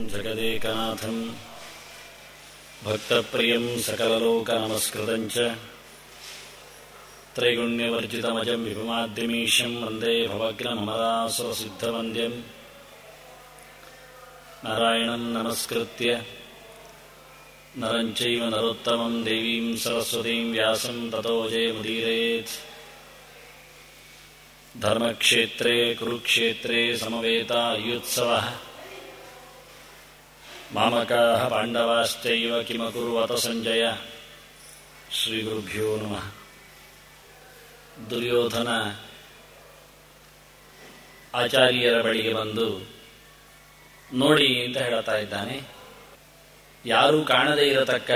जगदेकनाथम् भक्तप्रियम् सकललोकनमस्कृतम् च त्रैगुण्यवर्जितमजम् विभुमाद्यमीशम् वन्दे भवग्नमरासुरसिद्धवन्द्यम् नारायणम् नमस्कृत्य नरम् चैव नरोत्तमम् देवीम् सरस्वतीम् व्यासम् ततो जयमुदीरेत् धर्मक्षेत्रे कुरुक्षेत्रे समवेतायुत्सवः मामकाः पाण्डवाश्चैव किमकुर्वत सञ्जय ಶ್ರೀಗುರುಭ್ಯೋ ನಮಃ ದುರ್ಯೋಧನ ಆಚಾರ್ಯರ ಬಳಿಗೆ ಬಂದು ನೋಡಿ ಅಂತ ಹೇಳ್ತಾ ಇದ್ದಾನೆ ಯಾರೂ ಕಾಣದೇ ಇರತಕ್ಕ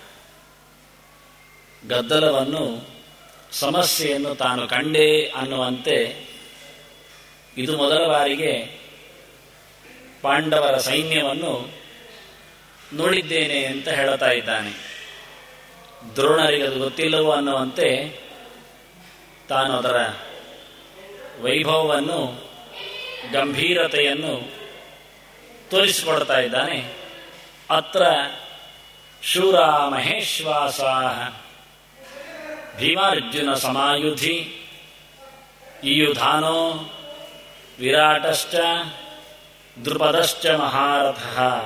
ಗದ್ದಲವನ್ನು ಸಮಸ್ಯೆಯನ್ನು ತಾನು ಕಂಡೇ ಅನ್ನುವಂತೆ ಇದು ಮೊದಲ ಬಾರಿಗೆ ಪಾಂಡವರ ಸೈನ್ಯವನ್ನು ನೋಡಿದ್ದೇನೆ ಅಂತ ಹೇಳ್ತಾ ಇದ್ದಾನೆ ದ್ರೋಣರಿಗೆ ಅದು ಗೊತ್ತಿಲ್ಲವೋ ಅನ್ನುವಂತೆ ತಾನು ಅದರ ವೈಭವವನ್ನು ಗಂಭೀರತೆಯನ್ನು ತೋರಿಸಿಕೊಡ್ತಾ ಇದ್ದಾನೆ ಅತ್ರ ಶೂರ ಮಹೇಶ್ವಾಸ ಭೀಮಾರ್ಜುನ ಸಮಾಯುಧಿ ಇಯುಧಾನೋ ವಿರಾಟಶ್ಚ ದೃಪದಶ್ಚ ಮಹಾರಥ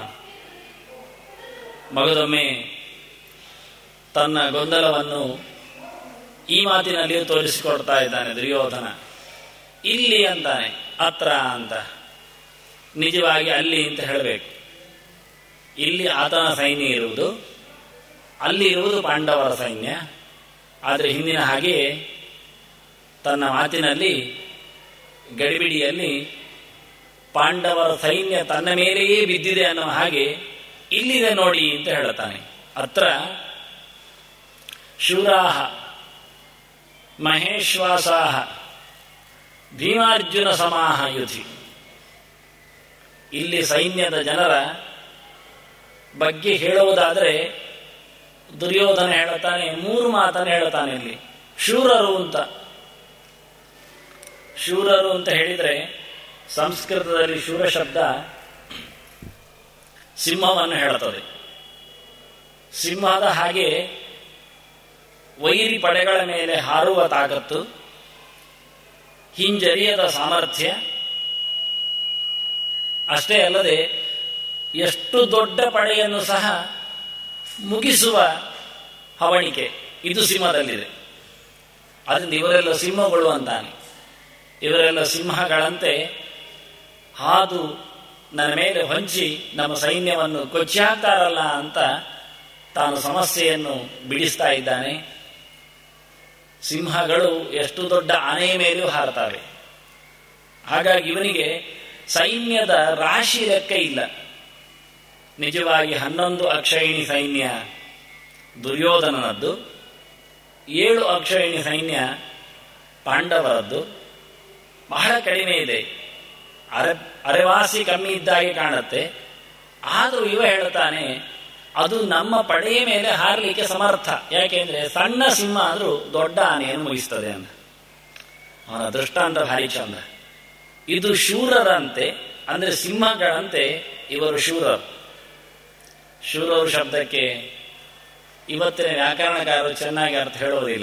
ಮಗದೊಮ್ಮೆ ತನ್ನ ಗೊಂದಲವನ್ನು ಈ ಮಾತಿನಲ್ಲಿಯೂ ತೋರಿಸಿಕೊಡ್ತಾ ಇದ್ದಾನೆ ದುರ್ಯೋಧನ ಇಲ್ಲಿ ಅಂತಾನೆ ಅತ್ರ ಅಂತ ನಿಜವಾಗಿ ಅಲ್ಲಿ ಅಂತ ಹೇಳಬೇಕು ಇಲ್ಲಿ ಆತನ ಸೈನ್ಯ ಇರುವುದು ಅಲ್ಲಿ ಇರುವುದು ಪಾಂಡವರ ಸೈನ್ಯ ಆದರೆ ಹಿಂದಿನ ಹಾಗೆ ತನ್ನ ಮಾತಿನಲ್ಲಿ ಗಡಿಬಿಡಿಯಲ್ಲಿ ಪಾಂಡವರ ಸೈನ್ಯ ತನ್ನ ಮೇಲೆಯೇ ಬಿದ್ದಿದೆ ಅನ್ನೋ ಹಾಗೆ ಇಲ್ಲಿದೆ ನೋಡಿ ಅಂತ ಹೇಳುತ್ತಾನೆ ಅತ್ರ ಶೂರಾಹ ಮಹೇಶ್ವಾಸಾಹ ಭೀಮಾರ್ಜುನ ಸಮಾಹ ಯುಧಿ ಇಲ್ಲಿ ಸೈನ್ಯದ ಜನರ ಬಗ್ಗೆ ಹೇಳುವುದಾದರೆ ದುರ್ಯೋಧನ ಹೇಳುತ್ತಾನೆ ಮೂರು ಮಾತನ್ನು ಹೇಳುತ್ತಾನೆ ಇಲ್ಲಿ ಶೂರರು ಅಂತ ಶೂರರು ಅಂತ ಹೇಳಿದರೆ ಸಂಸ್ಕೃತದಲ್ಲಿ ಶೂರ ಶಬ್ದ ಸಿಂಹವನ್ನು ಹೇಳುತ್ತದೆ ಸಿಂಹದ ಹಾಗೆ ವೈರಿ ಪಡೆಗಳ ಮೇಲೆ ಹಾರುವ ತಾಕತ್ತು ಹಿಂಜರಿಯದ ಸಾಮರ್ಥ್ಯ ಅಷ್ಟೇ ಅಲ್ಲದೆ ಎಷ್ಟು ದೊಡ್ಡ ಪಡೆಯನ್ನು ಸಹ ಮುಗಿಸುವ ಹವಣಿಕೆ ಇದು ಸಿಂಹದಲ್ಲಿದೆ ಅದರಿಂದ ಇವರೆಲ್ಲ ಸಿಂಹಗಳು ಅಂತಾನೆ ಇವರೆಲ್ಲ ಸಿಂಹಗಳಂತೆ ಹಾದು ನನ್ನ ಮೇಲೆ ಹೊಂಚಿ ನಮ್ಮ ಸೈನ್ಯವನ್ನು ಕೊಚ್ಚಿ ಹಾಕ್ತಾರಲ್ಲ ಅಂತ ತಾನು ಸಮಸ್ಯೆಯನ್ನು ಬಿಡಿಸ್ತಾ ಇದ್ದಾನೆ ಸಿಂಹಗಳು ಎಷ್ಟು ದೊಡ್ಡ ಆನೆಯ ಮೇಲೆಯೂ ಹಾರತಾವೆ ಹಾಗಾಗಿ ಇವನಿಗೆ ಸೈನ್ಯದ ರಾಶಿ ಲೆಕ್ಕ ಇಲ್ಲ ನಿಜವಾಗಿ ಹನ್ನೊಂದು ಅಕ್ಷಯಿಣಿ ಸೈನ್ಯ ದುರ್ಯೋಧನನದ್ದು ಏಳು ಅಕ್ಷಯಿಣಿ ಸೈನ್ಯ ಪಾಂಡವರದ್ದು ಬಹಳ ಕಡಿಮೆ ಇದೆ ಅರೆ ಅರೆವಾಸಿ ಕಮ್ಮಿ ಇದ್ದಾಗೆ ಕಾಣುತ್ತೆ ಆದರೂ ಇವ ಹೇಳ್ತಾನೆ ಅದು ನಮ್ಮ ಪಡೆಯ ಮೇಲೆ ಹಾರಲಿಕ್ಕೆ ಸಮರ್ಥ ಯಾಕೆಂದ್ರೆ ಸಣ್ಣ ಸಿಂಹ ಆದರೂ ದೊಡ್ಡ ಆನೆಯನ್ನು ಮುಗಿಸ್ತದೆ ಅಂತ ಅವನ ದೃಷ್ಟಾಂತ ಭಾರಿ ಚಂದ ಇದು ಶೂರರಂತೆ ಅಂದ್ರೆ ಸಿಂಹಗಳಂತೆ ಇವರು ಶೂರರು ಶೂರರು ಶಬ್ದಕ್ಕೆ ಇವತ್ತಿನ ವ್ಯಾಕರಣಕಾರರು ಚೆನ್ನಾಗಿ ಅರ್ಥ ಹೇಳೋದಿಲ್ಲ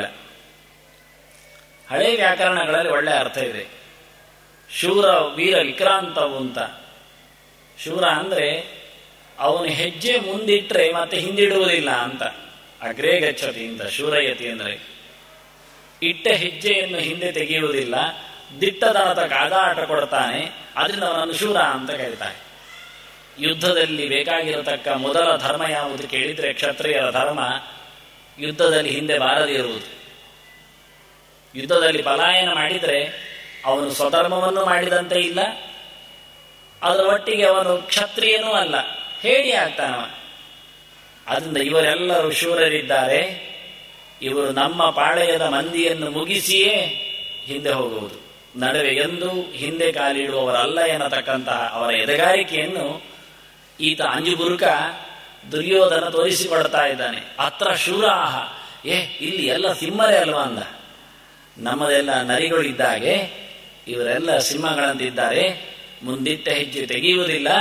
ಹಳೆ ವ್ಯಾಕರಣಗಳಲ್ಲಿ ಒಳ್ಳೆ ಅರ್ಥ ಇದೆ ಶೂರ ವೀರ ವಿಕ್ರಾಂತವು ಅಂತ ಶೂರ ಅಂದ್ರೆ ಅವನು ಹೆಜ್ಜೆ ಮುಂದಿಟ್ರೆ ಮತ್ತೆ ಹಿಂದಿಡುವುದಿಲ್ಲ ಅಂತ ಅಗ್ರೇ ಗಚ್ಚತಿ ಅಂತ ಶೂರಯತಿ ಅಂದ್ರೆ ಇಟ್ಟ ಹೆಜ್ಜೆಯನ್ನು ಹಿಂದೆ ತೆಗೆಯುವುದಿಲ್ಲ ದಿಟ್ಟದನತ ಕಾದಾಟ ಕೊಡ್ತಾನೆ ಅದರಿಂದ ಅವನನ್ನು ಶೂರ ಅಂತ ಕರೀತಾರೆ ಯುದ್ಧದಲ್ಲಿ ಬೇಕಾಗಿರತಕ್ಕ ಮೊದಲ ಧರ್ಮ ಯಾವುದು ಕೇಳಿದ್ರೆ ಕ್ಷತ್ರಿಯರ ಧರ್ಮ ಯುದ್ಧದಲ್ಲಿ ಹಿಂದೆ ಬಾರದೇ ಇರುವುದು ಯುದ್ಧದಲ್ಲಿ ಪಲಾಯನ ಮಾಡಿದರೆ ಅವನು ಸ್ವಧರ್ಮವನ್ನು ಮಾಡಿದಂತೆ ಇಲ್ಲ ಅದರ ಒಟ್ಟಿಗೆ ಅವನು ಕ್ಷತ್ರಿಯನೂ ಅಲ್ಲ ಹೇಳಿ ಆಗ್ತಾನವ ಅದರಿಂದ ಇವರೆಲ್ಲರೂ ಶೂರರಿದ್ದಾರೆ ಇವರು ನಮ್ಮ ಪಾಳೆಯದ ಮಂದಿಯನ್ನು ಮುಗಿಸಿಯೇ ಹಿಂದೆ ಹೋಗುವುದು ನಡುವೆ ಎಂದು ಹಿಂದೆ ಕಾಲಿಡುವವರಲ್ಲ ಎನ್ನತಕ್ಕಂತಹ ಅವರ ಎದೆಗಾರಿಕೆಯನ್ನು ಈತ ಅಂಜುಬುರುಕ ದುರ್ಯೋಧನ ತೋರಿಸಿಕೊಡ್ತಾ ಇದ್ದಾನೆ ಅತ್ರ ಶೂರಾಹ ಏ ಇಲ್ಲಿ ಎಲ್ಲ ಸಿಂಹರೇ ಅಲ್ವಾ ಅಂದ ನಮ್ಮದೆಲ್ಲ ನರಿಗಳಿದ್ದಾಗೆ ಇವರೆಲ್ಲ ಸಿಂಹಗಳಂತಿದ್ದಾರೆ ಮುಂದಿಟ್ಟ ಹೆಜ್ಜೆ ತೆಗೆಯುವುದಿಲ್ಲ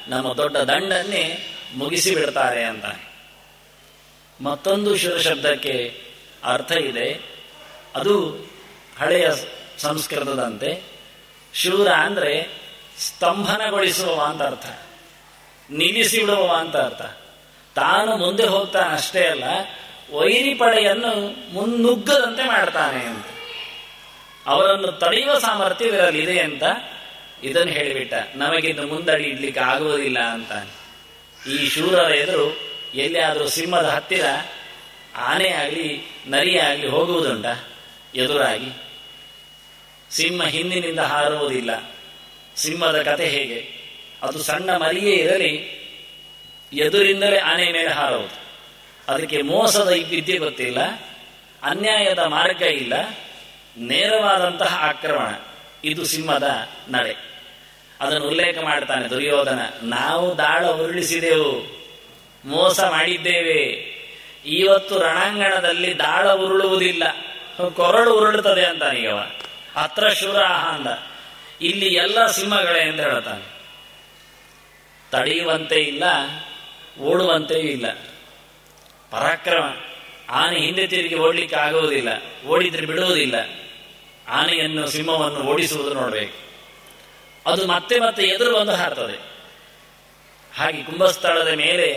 ನಮ್ಮ ದೊಡ್ಡ ದಂಡನ್ನೇ ಮುಗಿಸಿ ಬಿಡ್ತಾರೆ ಅಂತ ಮತ್ತೊಂದು ಶೂರ ಶಬ್ದಕ್ಕೆ ಅರ್ಥ ಇದೆ ಅದು ಹಳೆಯ ಸಂಸ್ಕೃತದಂತೆ ಶೂರ ಅಂದ್ರೆ ಸ್ತಂಭನಗೊಳಿಸುವವ ಅಂತ ಅರ್ಥ ನಿಲ್ಲಿಸಿ ಬಿಡುವವ ಅಂತ ಅರ್ಥ ತಾನು ಮುಂದೆ ಹೋಗ್ತಾನೆ ಅಷ್ಟೇ ಅಲ್ಲ ವೈರಿ ಪಡೆಯನ್ನು ಮುನ್ನುಗ್ಗದಂತೆ ಮಾಡ್ತಾನೆ ಅಂತ ಅವರನ್ನು ತಡೆಯುವ ಸಾಮರ್ಥ್ಯ ಇದರಲ್ಲಿ ಇದೆ ಅಂತ ಇದನ್ನು ಹೇಳಿಬಿಟ್ಟ ನಮಗಿನ್ನು ಮುಂದಡಿ ಇಡ್ಲಿಕ್ಕೆ ಆಗುವುದಿಲ್ಲ ಅಂತ ಈ ಶೂರರ ಎದುರು ಎಲ್ಲಿಯಾದರೂ ಸಿಂಹದ ಹತ್ತಿರ ಆನೆ ಆಗಲಿ ನರಿ ಆಗಲಿ ಹೋಗುವುದುಂಟ ಎದುರಾಗಿ ಸಿಂಹ ಹಿಂದಿನಿಂದ ಹಾರುವುದಿಲ್ಲ ಸಿಂಹದ ಕತೆ ಹೇಗೆ ಅದು ಸಣ್ಣ ಮರಿಯೇ ಇರಲಿ ಎದುರಿಂದಲೇ ಆನೆ ಮೇಲೆ ಹಾರುವುದು ಅದಕ್ಕೆ ಮೋಸದ ವಿದ್ಯೆ ಗೊತ್ತಿಲ್ಲ ಅನ್ಯಾಯದ ಮಾರ್ಗ ಇಲ್ಲ ನೇರವಾದಂತಹ ಆಕ್ರಮಣ ಇದು ಸಿಂಹದ ನಡೆ ಅದನ್ನು ಉಲ್ಲೇಖ ಮಾಡ್ತಾನೆ ದುರ್ಯೋಧನ ನಾವು ದಾಳ ಉರುಳಿಸಿದೆವು ಮೋಸ ಮಾಡಿದ್ದೇವೆ ಇವತ್ತು ರಣಾಂಗಣದಲ್ಲಿ ದಾಳ ಉರುಳುವುದಿಲ್ಲ ಕೊರಳು ಉರುಳುತ್ತದೆ ಅಂತಾನೆ ಈಗ ಹತ್ರ ಶೂರಾಹ ಅಂದ ಇಲ್ಲಿ ಎಲ್ಲ ಸಿಂಹಗಳೇ ಅಂತ ಹೇಳ್ತಾನೆ ತಡೆಯುವಂತೆ ಇಲ್ಲ ಓಡುವಂತೆಯೂ ಇಲ್ಲ ಪರಾಕ್ರಮ ಆನೆ ಹಿಂದೆ ತಿರುಗಿ ಓಡ್ಲಿಕ್ಕೆ ಆಗುವುದಿಲ್ಲ ಓಡಿದ್ರೆ ಬಿಡುವುದಿಲ್ಲ ಆನೆಯನ್ನು ಸಿಂಹವನ್ನು ಓಡಿಸುವುದು ನೋಡಬೇಕು ಅದು ಮತ್ತೆ ಮತ್ತೆ ಎದುರು ಬಂದು ಹಾರ್ತದೆ ಹಾಗೆ ಕುಂಭಸ್ಥಳದ ಮೇಲೆ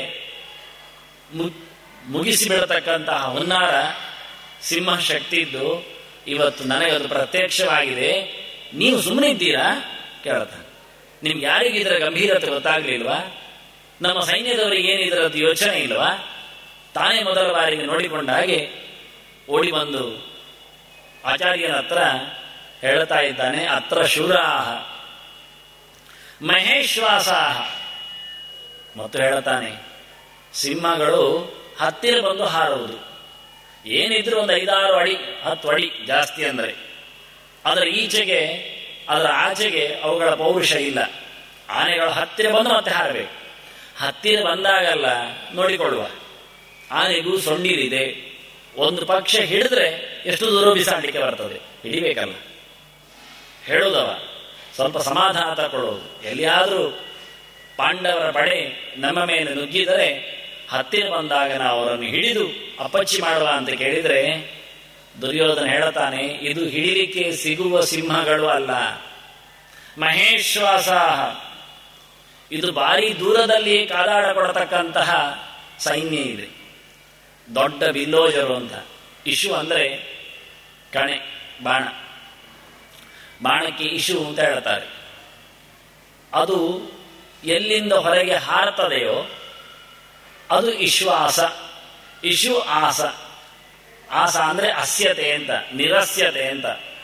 ಮುಗಿಸಿ ಬಿಡತಕ್ಕಂತಹ ಹುನ್ನಾರ ಸಿಂಹ ಶಕ್ತಿ ಇದ್ದು ಇವತ್ತು ನನಗೆ ಅದು ಪ್ರತ್ಯಕ್ಷವಾಗಿದೆ ನೀವು ಸುಮ್ಮನೆ ಇದ್ದೀರಾ ಕೇಳ್ತಾನೆ ನಿಮ್ಗೆ ಯಾರಿಗೆ ಇದರ ಗಂಭೀರತೆ ಗೊತ್ತಾಗ್ಲಿಲ್ವಾ ನಮ್ಮ ಸೈನ್ಯದವರಿಗೆ ಏನು ಇದರದ್ದು ಯೋಚನೆ ಇಲ್ವಾ ತಾನೇ ಮೊದಲ ಬಾರಿಗೆ ನೋಡಿಕೊಂಡ ಹಾಗೆ ಓಡಿ ಬಂದು ಆಚಾರ್ಯನ ಹತ್ರ ಹೇಳ್ತಾ ಇದ್ದಾನೆ ಅತ್ರ ಶೂರಾಹ ಮಹೇಶ್ವಾಸಾಹ ಮತ್ತು ಹೇಳ್ತಾನೆ ಸಿಂಹಗಳು ಹತ್ತಿರ ಬಂದು ಹಾರುವುದು ಏನಿದ್ರು ಒಂದು ಐದಾರು ಅಡಿ ಹತ್ತು ಅಡಿ ಜಾಸ್ತಿ ಅಂದರೆ ಅದರ ಈಚೆಗೆ ಅದರ ಆಚೆಗೆ ಅವುಗಳ ಪೌರುಷ ಇಲ್ಲ ಆನೆಗಳು ಹತ್ತಿರ ಬಂದು ಮತ್ತೆ ಹಾರಬೇಕು ಹತ್ತಿರ ಬಂದಾಗಲ್ಲ ನೋಡಿಕೊಳ್ಳುವ ಆನೆಗೂ ಸೊಂಡಿಲಿದೆ ಒಂದು ಪಕ್ಷ ಹಿಡಿದ್ರೆ ಎಷ್ಟು ದೂರ ಬಿಸಾಡಲಿಕ್ಕೆ ಬರ್ತದೆ ಹಿಡಿಬೇಕಲ್ಲ ಹೇಳುದವ ಸ್ವಲ್ಪ ಸಮಾಧಾನ ತಗೊಳ್ಳೋದು ಎಲ್ಲಿಯಾದರೂ ಪಾಂಡವರ ಪಡೆ ನಮ್ಮ ಮೇಲೆ ನುಗ್ಗಿದರೆ ಹತ್ತಿರ ಬಂದಾಗ ನಾವು ಅವರನ್ನು ಹಿಡಿದು ಅಪ್ಪಚ್ಚಿ ಮಾಡುವ ಅಂತ ಕೇಳಿದ್ರೆ ದುರ್ಯೋಧನ ಹೇಳುತ್ತಾನೆ ಇದು ಹಿಡಿಲಿಕ್ಕೆ ಸಿಗುವ ಸಿಂಹಗಳು ಅಲ್ಲ ಮಹೇಶ್ವಾಸ ಇದು ಭಾರಿ ದೂರದಲ್ಲಿ ಕಾದಾಡ ಕೊಡತಕ್ಕಂತಹ ಸೈನ್ಯ ಇದೆ ದೊಡ್ಡ ಬಿಲ್ಲೋಜರು ಅಂತ ಇಶು ಅಂದ್ರೆ ಕಣೆ ಬಾಣ ಬಾಣಕ್ಕೆ ಇಶು ಅಂತ ಹೇಳ್ತಾರೆ ಅದು ಎಲ್ಲಿಂದ ಹೊರಗೆ ಹಾರತದೆಯೋ ಅದು ವಿಶ್ವಾಸ ಇಶು ಆಸ ಆಸ ಅಂದ್ರೆ ಅಸ್ಯತೆ ಅಂತ ನಿರಸ್ಯತೆ ಅಂತ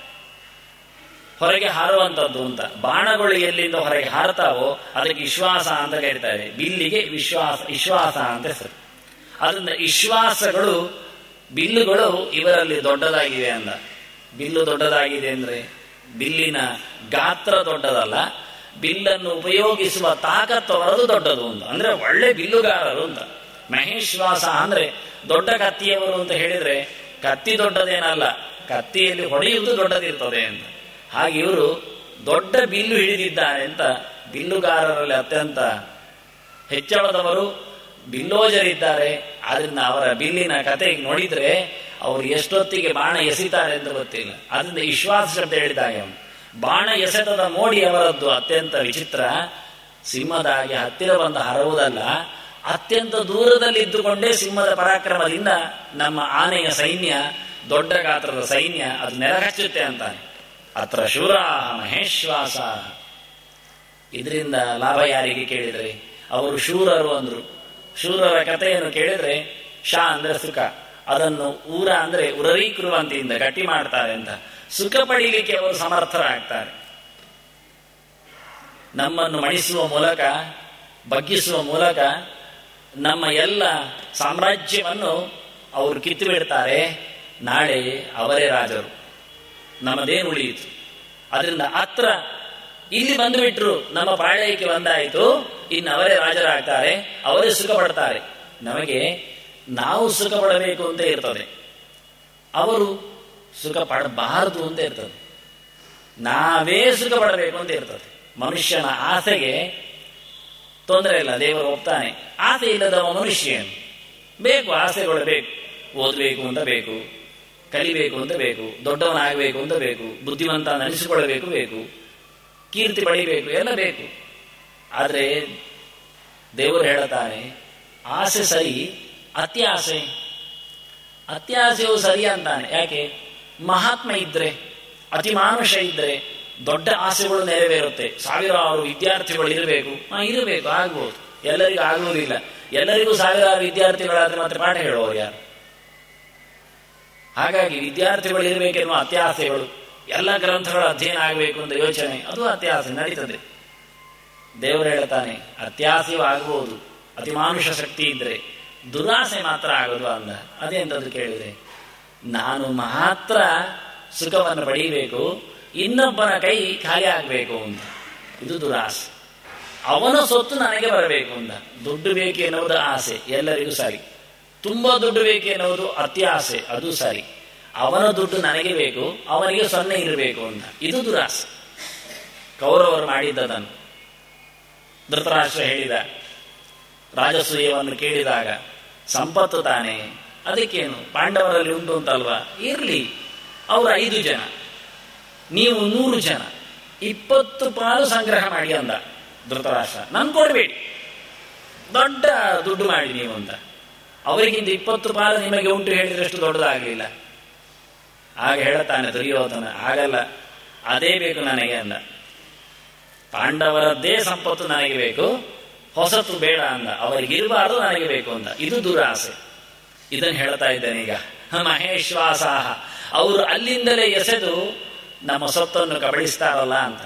ಹೊರಗೆ ಹಾರುವಂಥದ್ದು ಅಂತ ಬಾಣಗಳು ಎಲ್ಲಿಂದ ಹೊರಗೆ ಹಾರತಾವೋ ಅದಕ್ಕೆ ವಿಶ್ವಾಸ ಅಂತ ಕರೀತಾರೆ ಬಿಲ್ಲಿಗೆ ವಿಶ್ವಾಸ ವಿಶ್ವಾಸ ಅಂತ ಹೆಸರು ಅದರಿಂದ ವಿಶ್ವಾಸಗಳು ಬಿಲ್ಲುಗಳು ಇವರಲ್ಲಿ ದೊಡ್ಡದಾಗಿವೆ ಅಂದ ಬಿಲ್ಲು ದೊಡ್ಡದಾಗಿದೆ ಅಂದ್ರೆ ಬಿಲ್ಲಿನ ಗಾತ್ರ ದೊಡ್ಡದಲ್ಲ ಬಿಲ್ಲನ್ನು ಉಪಯೋಗಿಸುವ ತಾಕತ್ತು ಅವರದು ದೊಡ್ಡದು ಅಂತ ಅಂದ್ರೆ ಒಳ್ಳೆ ಬಿಲ್ಲುಗಾರರು ಅಂತ ಮಹೇಶ್ವಾಸ ಅಂದ್ರೆ ದೊಡ್ಡ ಕತ್ತಿಯವರು ಅಂತ ಹೇಳಿದ್ರೆ ಕತ್ತಿ ದೊಡ್ಡದೇನಲ್ಲ ಕತ್ತಿಯಲ್ಲಿ ಹೊಡೆಯುವುದು ದೊಡ್ಡದಿರ್ತದೆ ಅಂತ ಹಾಗೆ ಇವರು ದೊಡ್ಡ ಬಿಲ್ಲು ಹಿಡಿದಿದ್ದಾರೆ ಅಂತ ಬಿಲ್ಲುಗಾರರಲ್ಲಿ ಅತ್ಯಂತ ಹೆಚ್ಚಳದವರು ಬಿಲ್ಲೋಜರಿದ್ದಾರೆ ಆದ್ರಿಂದ ಅವರ ಬಿಲ್ಲಿನ ಕತೆ ನೋಡಿದ್ರೆ ಅವರು ಎಷ್ಟೊತ್ತಿಗೆ ಬಾಣ ಎಸಿತಾರೆ ಅಂತ ಗೊತ್ತಿಲ್ಲ ಅದರಿಂದ ವಿಶ್ವಾಸ ಶಬ್ದ ಹೇಳಿದಾಗ ಬಾಣ ಎಸೆತದ ಮೋಡಿ ಅವರದ್ದು ಅತ್ಯಂತ ವಿಚಿತ್ರ ಸಿಂಹದಾಗಿ ಹತ್ತಿರ ಬಂದು ಹರವುದಲ್ಲ ಅತ್ಯಂತ ದೂರದಲ್ಲಿ ಇದ್ದುಕೊಂಡೇ ಸಿಂಹದ ಪರಾಕ್ರಮದಿಂದ ನಮ್ಮ ಆನೆಯ ಸೈನ್ಯ ದೊಡ್ಡ ಗಾತ್ರದ ಸೈನ್ಯ ಅದು ನೆರಹಚ್ಚುತ್ತೆ ಅಂತಾನೆ ಅತ್ರ ಶೂರ ಮಹೇಶ್ವಾಸ ಇದರಿಂದ ಲಾಭ ಯಾರಿಗೆ ಕೇಳಿದ್ರೆ ಅವರು ಶೂರರು ಅಂದ್ರು ಶೂರರ ಕಥೆಯನ್ನು ಕೇಳಿದ್ರೆ ಶಾ ಅಂದ್ರೆ ಸುಖ ಅದನ್ನು ಊರ ಅಂದ್ರೆ ಉರರೀಕೃವಂತಿಯಿಂದ ಗಟ್ಟಿ ಮಾಡ್ತಾರೆ ಅಂತ ಸುಖ ಪಡೀಲಿಕ್ಕೆ ಅವರು ಸಮರ್ಥರಾಗ್ತಾರೆ ನಮ್ಮನ್ನು ಮಣಿಸುವ ಮೂಲಕ ಬಗ್ಗಿಸುವ ಮೂಲಕ ನಮ್ಮ ಎಲ್ಲ ಸಾಮ್ರಾಜ್ಯವನ್ನು ಅವರು ಕಿತ್ತು ಬಿಡ್ತಾರೆ ನಾಳೆ ಅವರೇ ರಾಜರು ನಮ್ಮದೇನು ಉಳಿಯಿತು ಅದರಿಂದ ಹತ್ರ ಇಲ್ಲಿ ಬಂದು ಬಿಟ್ರು ನಮ್ಮ ಪಾಳ್ಯಕ್ಕೆ ಬಂದಾಯಿತು ಇನ್ನು ಅವರೇ ರಾಜರಾಗ್ತಾರೆ ಅವರೇ ಸುಖ ಪಡ್ತಾರೆ ನಮಗೆ ನಾವು ಸುಖ ಪಡಬೇಕು ಅಂತ ಇರ್ತದೆ ಅವರು ಸುಖ ಪಡಬಾರದು ಅಂತ ಇರ್ತದೆ ನಾವೇ ಸುಖ ಪಡಬೇಕು ಅಂತ ಇರ್ತದೆ ಮನುಷ್ಯನ ಆಸೆಗೆ ತೊಂದರೆ ಇಲ್ಲ ದೇವರು ಒಪ್ತಾನೆ ಆಸೆ ಇಲ್ಲದವ ಮನುಷ್ಯನು ಬೇಕು ಆಸೆಗಳು ಬೇಕು ಓದಬೇಕು ಅಂತ ಬೇಕು ಕಲಿಬೇಕು ಅಂತ ಬೇಕು ದೊಡ್ಡವನಾಗಬೇಕು ಅಂತ ಬೇಕು ಬುದ್ಧಿವಂತ ನೆನೆಸಿಕೊಳ್ಳಬೇಕು ಬೇಕು ಕೀರ್ತಿ ಪಡಿಬೇಕು ಎಲ್ಲ ಬೇಕು ಆದರೆ ದೇವರು ಹೇಳುತ್ತಾನೆ ಆಸೆ ಸರಿ ಅತ್ಯಾಸೆ ಅತ್ಯಾಸೆಯು ಸರಿ ಅಂತಾನೆ ಯಾಕೆ ಮಹಾತ್ಮ ಇದ್ರೆ ಅತಿ ಮಾನುಷ ಇದ್ರೆ ದೊಡ್ಡ ಆಸೆಗಳು ನೆರವೇರುತ್ತೆ ಸಾವಿರಾರು ವಿದ್ಯಾರ್ಥಿಗಳು ಇರಬೇಕು ಹಾ ಇರಬೇಕು ಆಗ್ಬೋದು ಎಲ್ಲರಿಗೂ ಆಗುವುದಿಲ್ಲ ಎಲ್ಲರಿಗೂ ಸಾವಿರಾರು ವಿದ್ಯಾರ್ಥಿಗಳಾದ್ರೆ ಮತ್ತೆ ಪಾಠ ಹೇಳುವವರು ಯಾರು ಹಾಗಾಗಿ ವಿದ್ಯಾರ್ಥಿಗಳು ಇರಬೇಕೆನ್ನುವ ಅತ್ಯಾಸೆಗಳು ಎಲ್ಲ ಗ್ರಂಥಗಳ ಅಧ್ಯಯನ ಆಗಬೇಕು ಅಂತ ಯೋಚನೆ ಅದು ಅತ್ಯಾಸೆ ನಡೀತದೆ ದೇವರು ಹೇಳ್ತಾನೆ ಅತ್ಯಾಸೆಯೂ ಆಗಬಹುದು ಅತಿಮಾನುಷ ಶಕ್ತಿ ಇದ್ರೆ ದುರಾಸೆ ಮಾತ್ರ ಆಗೋದು ಅಂದ ಅದೇಂತದ್ದು ಕೇಳಿದೆ ನಾನು ಮಾತ್ರ ಸುಖವನ್ನು ಪಡೀಬೇಕು ಇನ್ನೊಬ್ಬನ ಕೈ ಖಾಲಿ ಆಗಬೇಕು ಅಂತ ಇದು ದುರಾಸೆ ಅವನ ಸೊತ್ತು ನನಗೆ ಬರಬೇಕು ಅಂತ ದುಡ್ಡು ಬೇಕು ಎನ್ನುವುದು ಆಸೆ ಎಲ್ಲರಿಗೂ ಸರಿ ತುಂಬಾ ದುಡ್ಡು ಬೇಕು ಎನ್ನುವುದು ಅತ್ಯಾಸೆ ಅದು ಸರಿ ಅವನ ದುಡ್ಡು ನನಗೆ ಬೇಕು ಅವನಿಗೆ ಸೊನ್ನೆ ಇರಬೇಕು ಅಂತ ಇದು ದುರಾಸೆ ಕೌರವರು ಮಾಡಿದ್ದದನ್ನು ಧೃತರಾಷ್ಟ್ರ ಹೇಳಿದ ರಾಜಸೂಯವನ್ನು ಕೇಳಿದಾಗ ಸಂಪತ್ತು ತಾನೆ ಅದಕ್ಕೇನು ಪಾಂಡವರಲ್ಲಿ ಉಂಟು ಅಂತಲ್ವಾ ಇರಲಿ ಅವರು ಐದು ಜನ ನೀವು ನೂರು ಜನ ಇಪ್ಪತ್ತು ಪಾಲು ಸಂಗ್ರಹ ಮಾಡಿ ಅಂದ ಧೃತರಾಷ್ಟ್ರ ನನ್ ಕೊಡಬೇಡಿ ದೊಡ್ಡ ದುಡ್ಡು ಮಾಡಿ ನೀವು ಅಂತ ಅವರಿಗಿಂತ ಇಪ್ಪತ್ತು ಪಾಲು ನಿಮಗೆ ಉಂಟು ಹೇಳಿದ್ರಷ್ಟು ದೊಡ್ಡದಾಗಲಿಲ್ಲ ಆಗ ಹೇಳುತ್ತಾನೆ ದುರ್ಯೋಧನ ಆಗಲ್ಲ ಅದೇ ಬೇಕು ನನಗೆ ಅಂದ ಪಾಂಡವರದ್ದೇ ಸಂಪತ್ತು ನನಗೆ ಬೇಕು ಹೊಸತು ಬೇಡ ಅಂದ ಅವರಿಗಿರಬಾರ್ದು ನನಗೆ ಬೇಕು ಅಂತ ಇದು ದುರಾಸೆ ಇದನ್ನು ಹೇಳ್ತಾ ಇದ್ದೇನೆ ಈಗ ಮಹೇಶ್ವಾಸಾಹ ಅವರು ಅಲ್ಲಿಂದಲೇ ಎಸೆದು ನಮ್ಮ ಸೊತ್ತನ್ನು ಕಬಳಿಸ್ತಾರಲ್ಲ ಅಂತ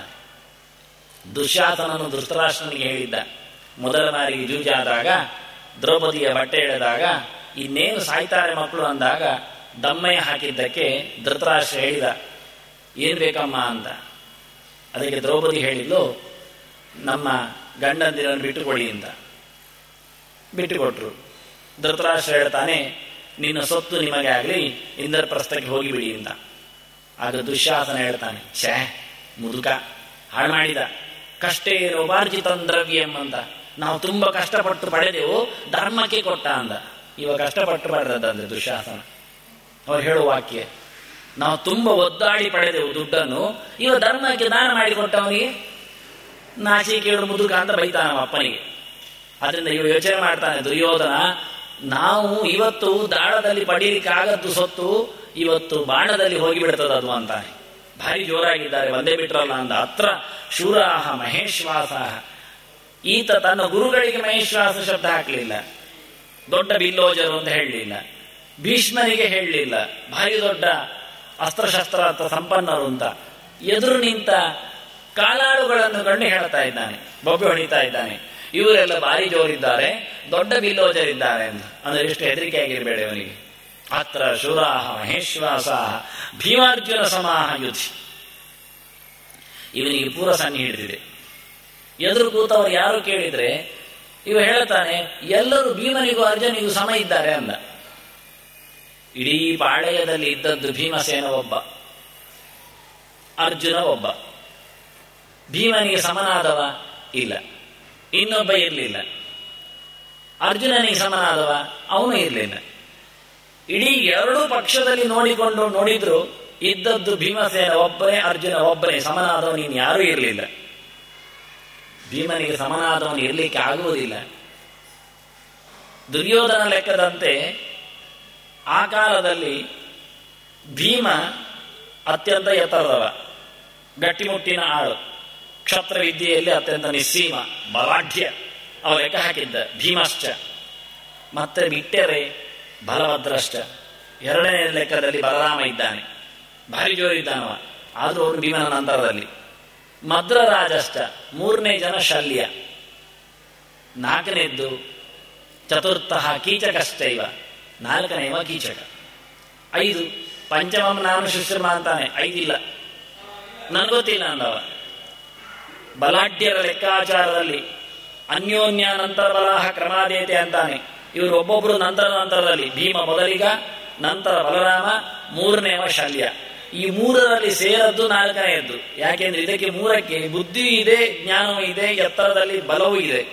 ದುಶ್ಯಾಸನನು ಧೃತರಾಷ್ಟ್ರನಿಗೆ ಹೇಳಿದ್ದ ಮೊದಲ ಬಾರಿಗೆ ಜೂಜಾದಾಗ ದ್ರೌಪದಿಯ ಬಟ್ಟೆ ಎಳೆದಾಗ ಇನ್ನೇನು ಸಾಯ್ತಾರೆ ಮಕ್ಕಳು ಅಂದಾಗ ದಮ್ಮಯ್ಯ ಹಾಕಿದ್ದಕ್ಕೆ ಧೃತರಾಷ್ಟ್ರ ಹೇಳಿದ ಏನ್ ಬೇಕಮ್ಮ ಅಂತ ಅದಕ್ಕೆ ದ್ರೌಪದಿ ಹೇಳಿದ್ಲು ನಮ್ಮ ಗಂಡಂದಿರನ್ನು ಬಿಟ್ಟುಕೊಡಿ ಅಂತ ಬಿಟ್ಟುಕೊಟ್ರು ಧೃತರಾಷ್ಟ್ರ ಹೇಳ್ತಾನೆ ನಿನ್ನ ಸೊತ್ತು ನಿಮಗೆ ಆಗಲಿ ಇಂದ್ರಪ್ರಸ್ಥಕ್ಕೆ ಹೋಗಿಬಿಡಿ ಅಂತ ಆಗ ದುಶ್ಯಾಸನ ಹೇಳ್ತಾನೆ ಛೇ ಮುದುಕ ಹಾಳು ಮಾಡಿದ ಕಷ್ಟೇ ರೋಪಾರ್ಜಿತಂ ದ್ರವ್ಯಂ ಅಂತ ನಾವು ತುಂಬಾ ಕಷ್ಟಪಟ್ಟು ಪಡೆದೆವು ಧರ್ಮಕ್ಕೆ ಕೊಟ್ಟ ಅಂದ ಇವ ಕಷ್ಟಪಟ್ಟು ಪಡೆದದಂದ್ರೆ ದುಶ್ಯಾಸನ ಅವ್ರು ಹೇಳುವ ವಾಕ್ಯ ನಾವು ತುಂಬಾ ಒದ್ದಾಡಿ ಪಡೆದೆವು ದುಡ್ಡನ್ನು ಇವ ಧರ್ಮಕ್ಕೆ ದಾನ ಮಾಡಿಕೊಟ್ಟವನಿಗೆ ನಾಚಿಕೇಳು ಮುದುಕ ಅಂತ ಬೈತಾನ ಅಪ್ಪನಿಗೆ ಅದರಿಂದ ಇವ ಯೋಚನೆ ಮಾಡ್ತಾನೆ ದುರ್ಯೋಧನ ನಾವು ಇವತ್ತು ದಾಳದಲ್ಲಿ ಪಡೀಲಿಕ್ಕಾಗದ್ದು ಸೊತ್ತು ಇವತ್ತು ಬಾಣದಲ್ಲಿ ಹೋಗಿಬಿಡ್ತದ ಅದು ಅಂತಾನೆ ಭಾರಿ ಜೋರಾಗಿದ್ದಾರೆ ಒಂದೇ ಬಿಟ್ರಲ್ಲ ಅಂದ ಹತ್ರ ಶೂರಾಹ ಮಹೇಶ್ವಾಸ ಈತ ತನ್ನ ಗುರುಗಳಿಗೆ ಮಹೇಶ್ವಾಸ ಶಬ್ದ ಹಾಕಲಿಲ್ಲ ದೊಡ್ಡ ಬಿಲ್ಲೋಜರು ಅಂತ ಹೇಳಲಿಲ್ಲ ಭೀಷ್ಮನಿಗೆ ಹೇಳಲಿಲ್ಲ ಭಾರಿ ದೊಡ್ಡ ಅಸ್ತ್ರಶಸ್ತ್ರ ಸಂಪನ್ನರು ಅಂತ ಎದುರು ನಿಂತ ಕಾಲಾಳುಗಳನ್ನು ಕಂಡು ಹೇಳ್ತಾ ಇದ್ದಾನೆ ಬೊಬ್ಬೆ ಹೊಡಿತಾ ಇದ್ದಾನೆ ಇವರೆಲ್ಲ ಭಾರಿ ಜೋರಿದ್ದಾರೆ ದೊಡ್ಡ ಬಿಲ್ಲೋಜರಿದ್ದಾರೆ ಅಂತ ಅಂದ್ರೆ ಎಷ್ಟು ಹೆದರಿಕೆ ಆಗಿರಬೇಡ ಇವನಿಗೆ ಅತ್ರ ಶೂರಾಹ ಮಹೇಶ್ವಾಸ ಭೀಮಾರ್ಜುನ ಸಮಾಹ ಯುಧಿ ಇವನಿಗೆ ಪೂರ ಸನ್ನಿ ಹಿಡಿದಿದೆ ಎದುರು ಕೂತವರು ಯಾರು ಕೇಳಿದ್ರೆ ಇವ ಹೇಳ್ತಾನೆ ಎಲ್ಲರೂ ಭೀಮನಿಗೂ ಅರ್ಜುನಿಗೂ ಸಮ ಇದ್ದಾರೆ ಅಂದ ಇಡೀ ಪಾಳೆಯದಲ್ಲಿ ಇದ್ದದ್ದು ಭೀಮಸೇನ ಒಬ್ಬ ಅರ್ಜುನ ಒಬ್ಬ ಭೀಮನಿಗೆ ಸಮನಾದವ ಇಲ್ಲ ಇನ್ನೊಬ್ಬ ಇರಲಿಲ್ಲ ಅರ್ಜುನನಿಗೆ ಸಮನಾದವ ಅವನು ಇರಲಿಲ್ಲ ಇಡೀ ಎರಡೂ ಪಕ್ಷದಲ್ಲಿ ನೋಡಿಕೊಂಡು ನೋಡಿದ್ರು ಇದ್ದದ್ದು ಭೀಮಸೇನ ಒಬ್ಬನೇ ಅರ್ಜುನ ಒಬ್ಬನೇ ಸಮನಾದವನು ಇನ್ನು ಯಾರೂ ಇರಲಿಲ್ಲ ಭೀಮನಿಗೆ ಸಮನಾದವನು ಇರಲಿಕ್ಕೆ ಆಗುವುದಿಲ್ಲ ದುರ್ಯೋಧನ ಲೆಕ್ಕದಂತೆ ಆ ಕಾಲದಲ್ಲಿ ಭೀಮ ಅತ್ಯಂತ ಎತ್ತರದವ ಗಟ್ಟಿಮುಟ್ಟಿನ ಆಳು ಕ್ಷತ್ರ ವಿದ್ಯೆಯಲ್ಲಿ ಅತ್ಯಂತ ನಿಸ್ಸೀಮ ಬಲಾಢ್ಯ ಅವ ಲೆಕ್ಕ ಹಾಕಿದ್ದ ಭೀಮಶ್ಚ ಮತ್ತೆ ಬಿಟ್ಟರೆ ಬಲಭದ್ರಶ್ಚ ಎರಡನೇ ಲೆಕ್ಕದಲ್ಲಿ ಬಲರಾಮ ಇದ್ದಾನೆ ಭಾರಿ ಜೋರಿದ್ದಾನವ ಆದರೂ ಅವನು ಭೀಮನ ನಂತರದಲ್ಲಿ ಮದ್ರರಾಜಶ್ಚ ಮೂರನೇ ಜನ ಶಲ್ಯ ನಾಲ್ಕನೇದ್ದು ಚತುರ್ಥ ಕೀಚಕಶ್ಚೈವ ನಾಲ್ಕನೇವ ಕೀಚಕ ಐದು ಪಂಚಮಂ ನಾನು ಶುಶ್ರಮ ಅಂತಾನೆ ಐದಿಲ್ಲ ನನಗೊತ್ತಿಲ್ಲ ಅಂದವ ಬಲಾಢ್ಯರ ಲೆಕ್ಕಾಚಾರದಲ್ಲಿ ಅನ್ಯೋನ್ಯ ನಂತರ ಬಲಾಹ ಕ್ರಮಾದೇತೆ ಅಂತಾನೆ ಇವರು ಒಬ್ಬೊಬ್ರು ನಂತರ ನಂತರದಲ್ಲಿ ಭೀಮ ಮೊದಲಿಗ ನಂತರ ಬಲರಾಮ ಮೂರನೇವ ಶಲ್ಯ ಈ ಮೂರರಲ್ಲಿ ಸೇರದ್ದು ನಾಲ್ಕನೆಯದ್ದು ಯಾಕೆಂದ್ರೆ ಇದಕ್ಕೆ ಮೂರಕ್ಕೆ ಬುದ್ಧಿ ಇದೆ ಜ್ಞಾನವೂ ಇದೆ ಎತ್ತರದಲ್ಲಿ ಬಲವೂ ಇದೆ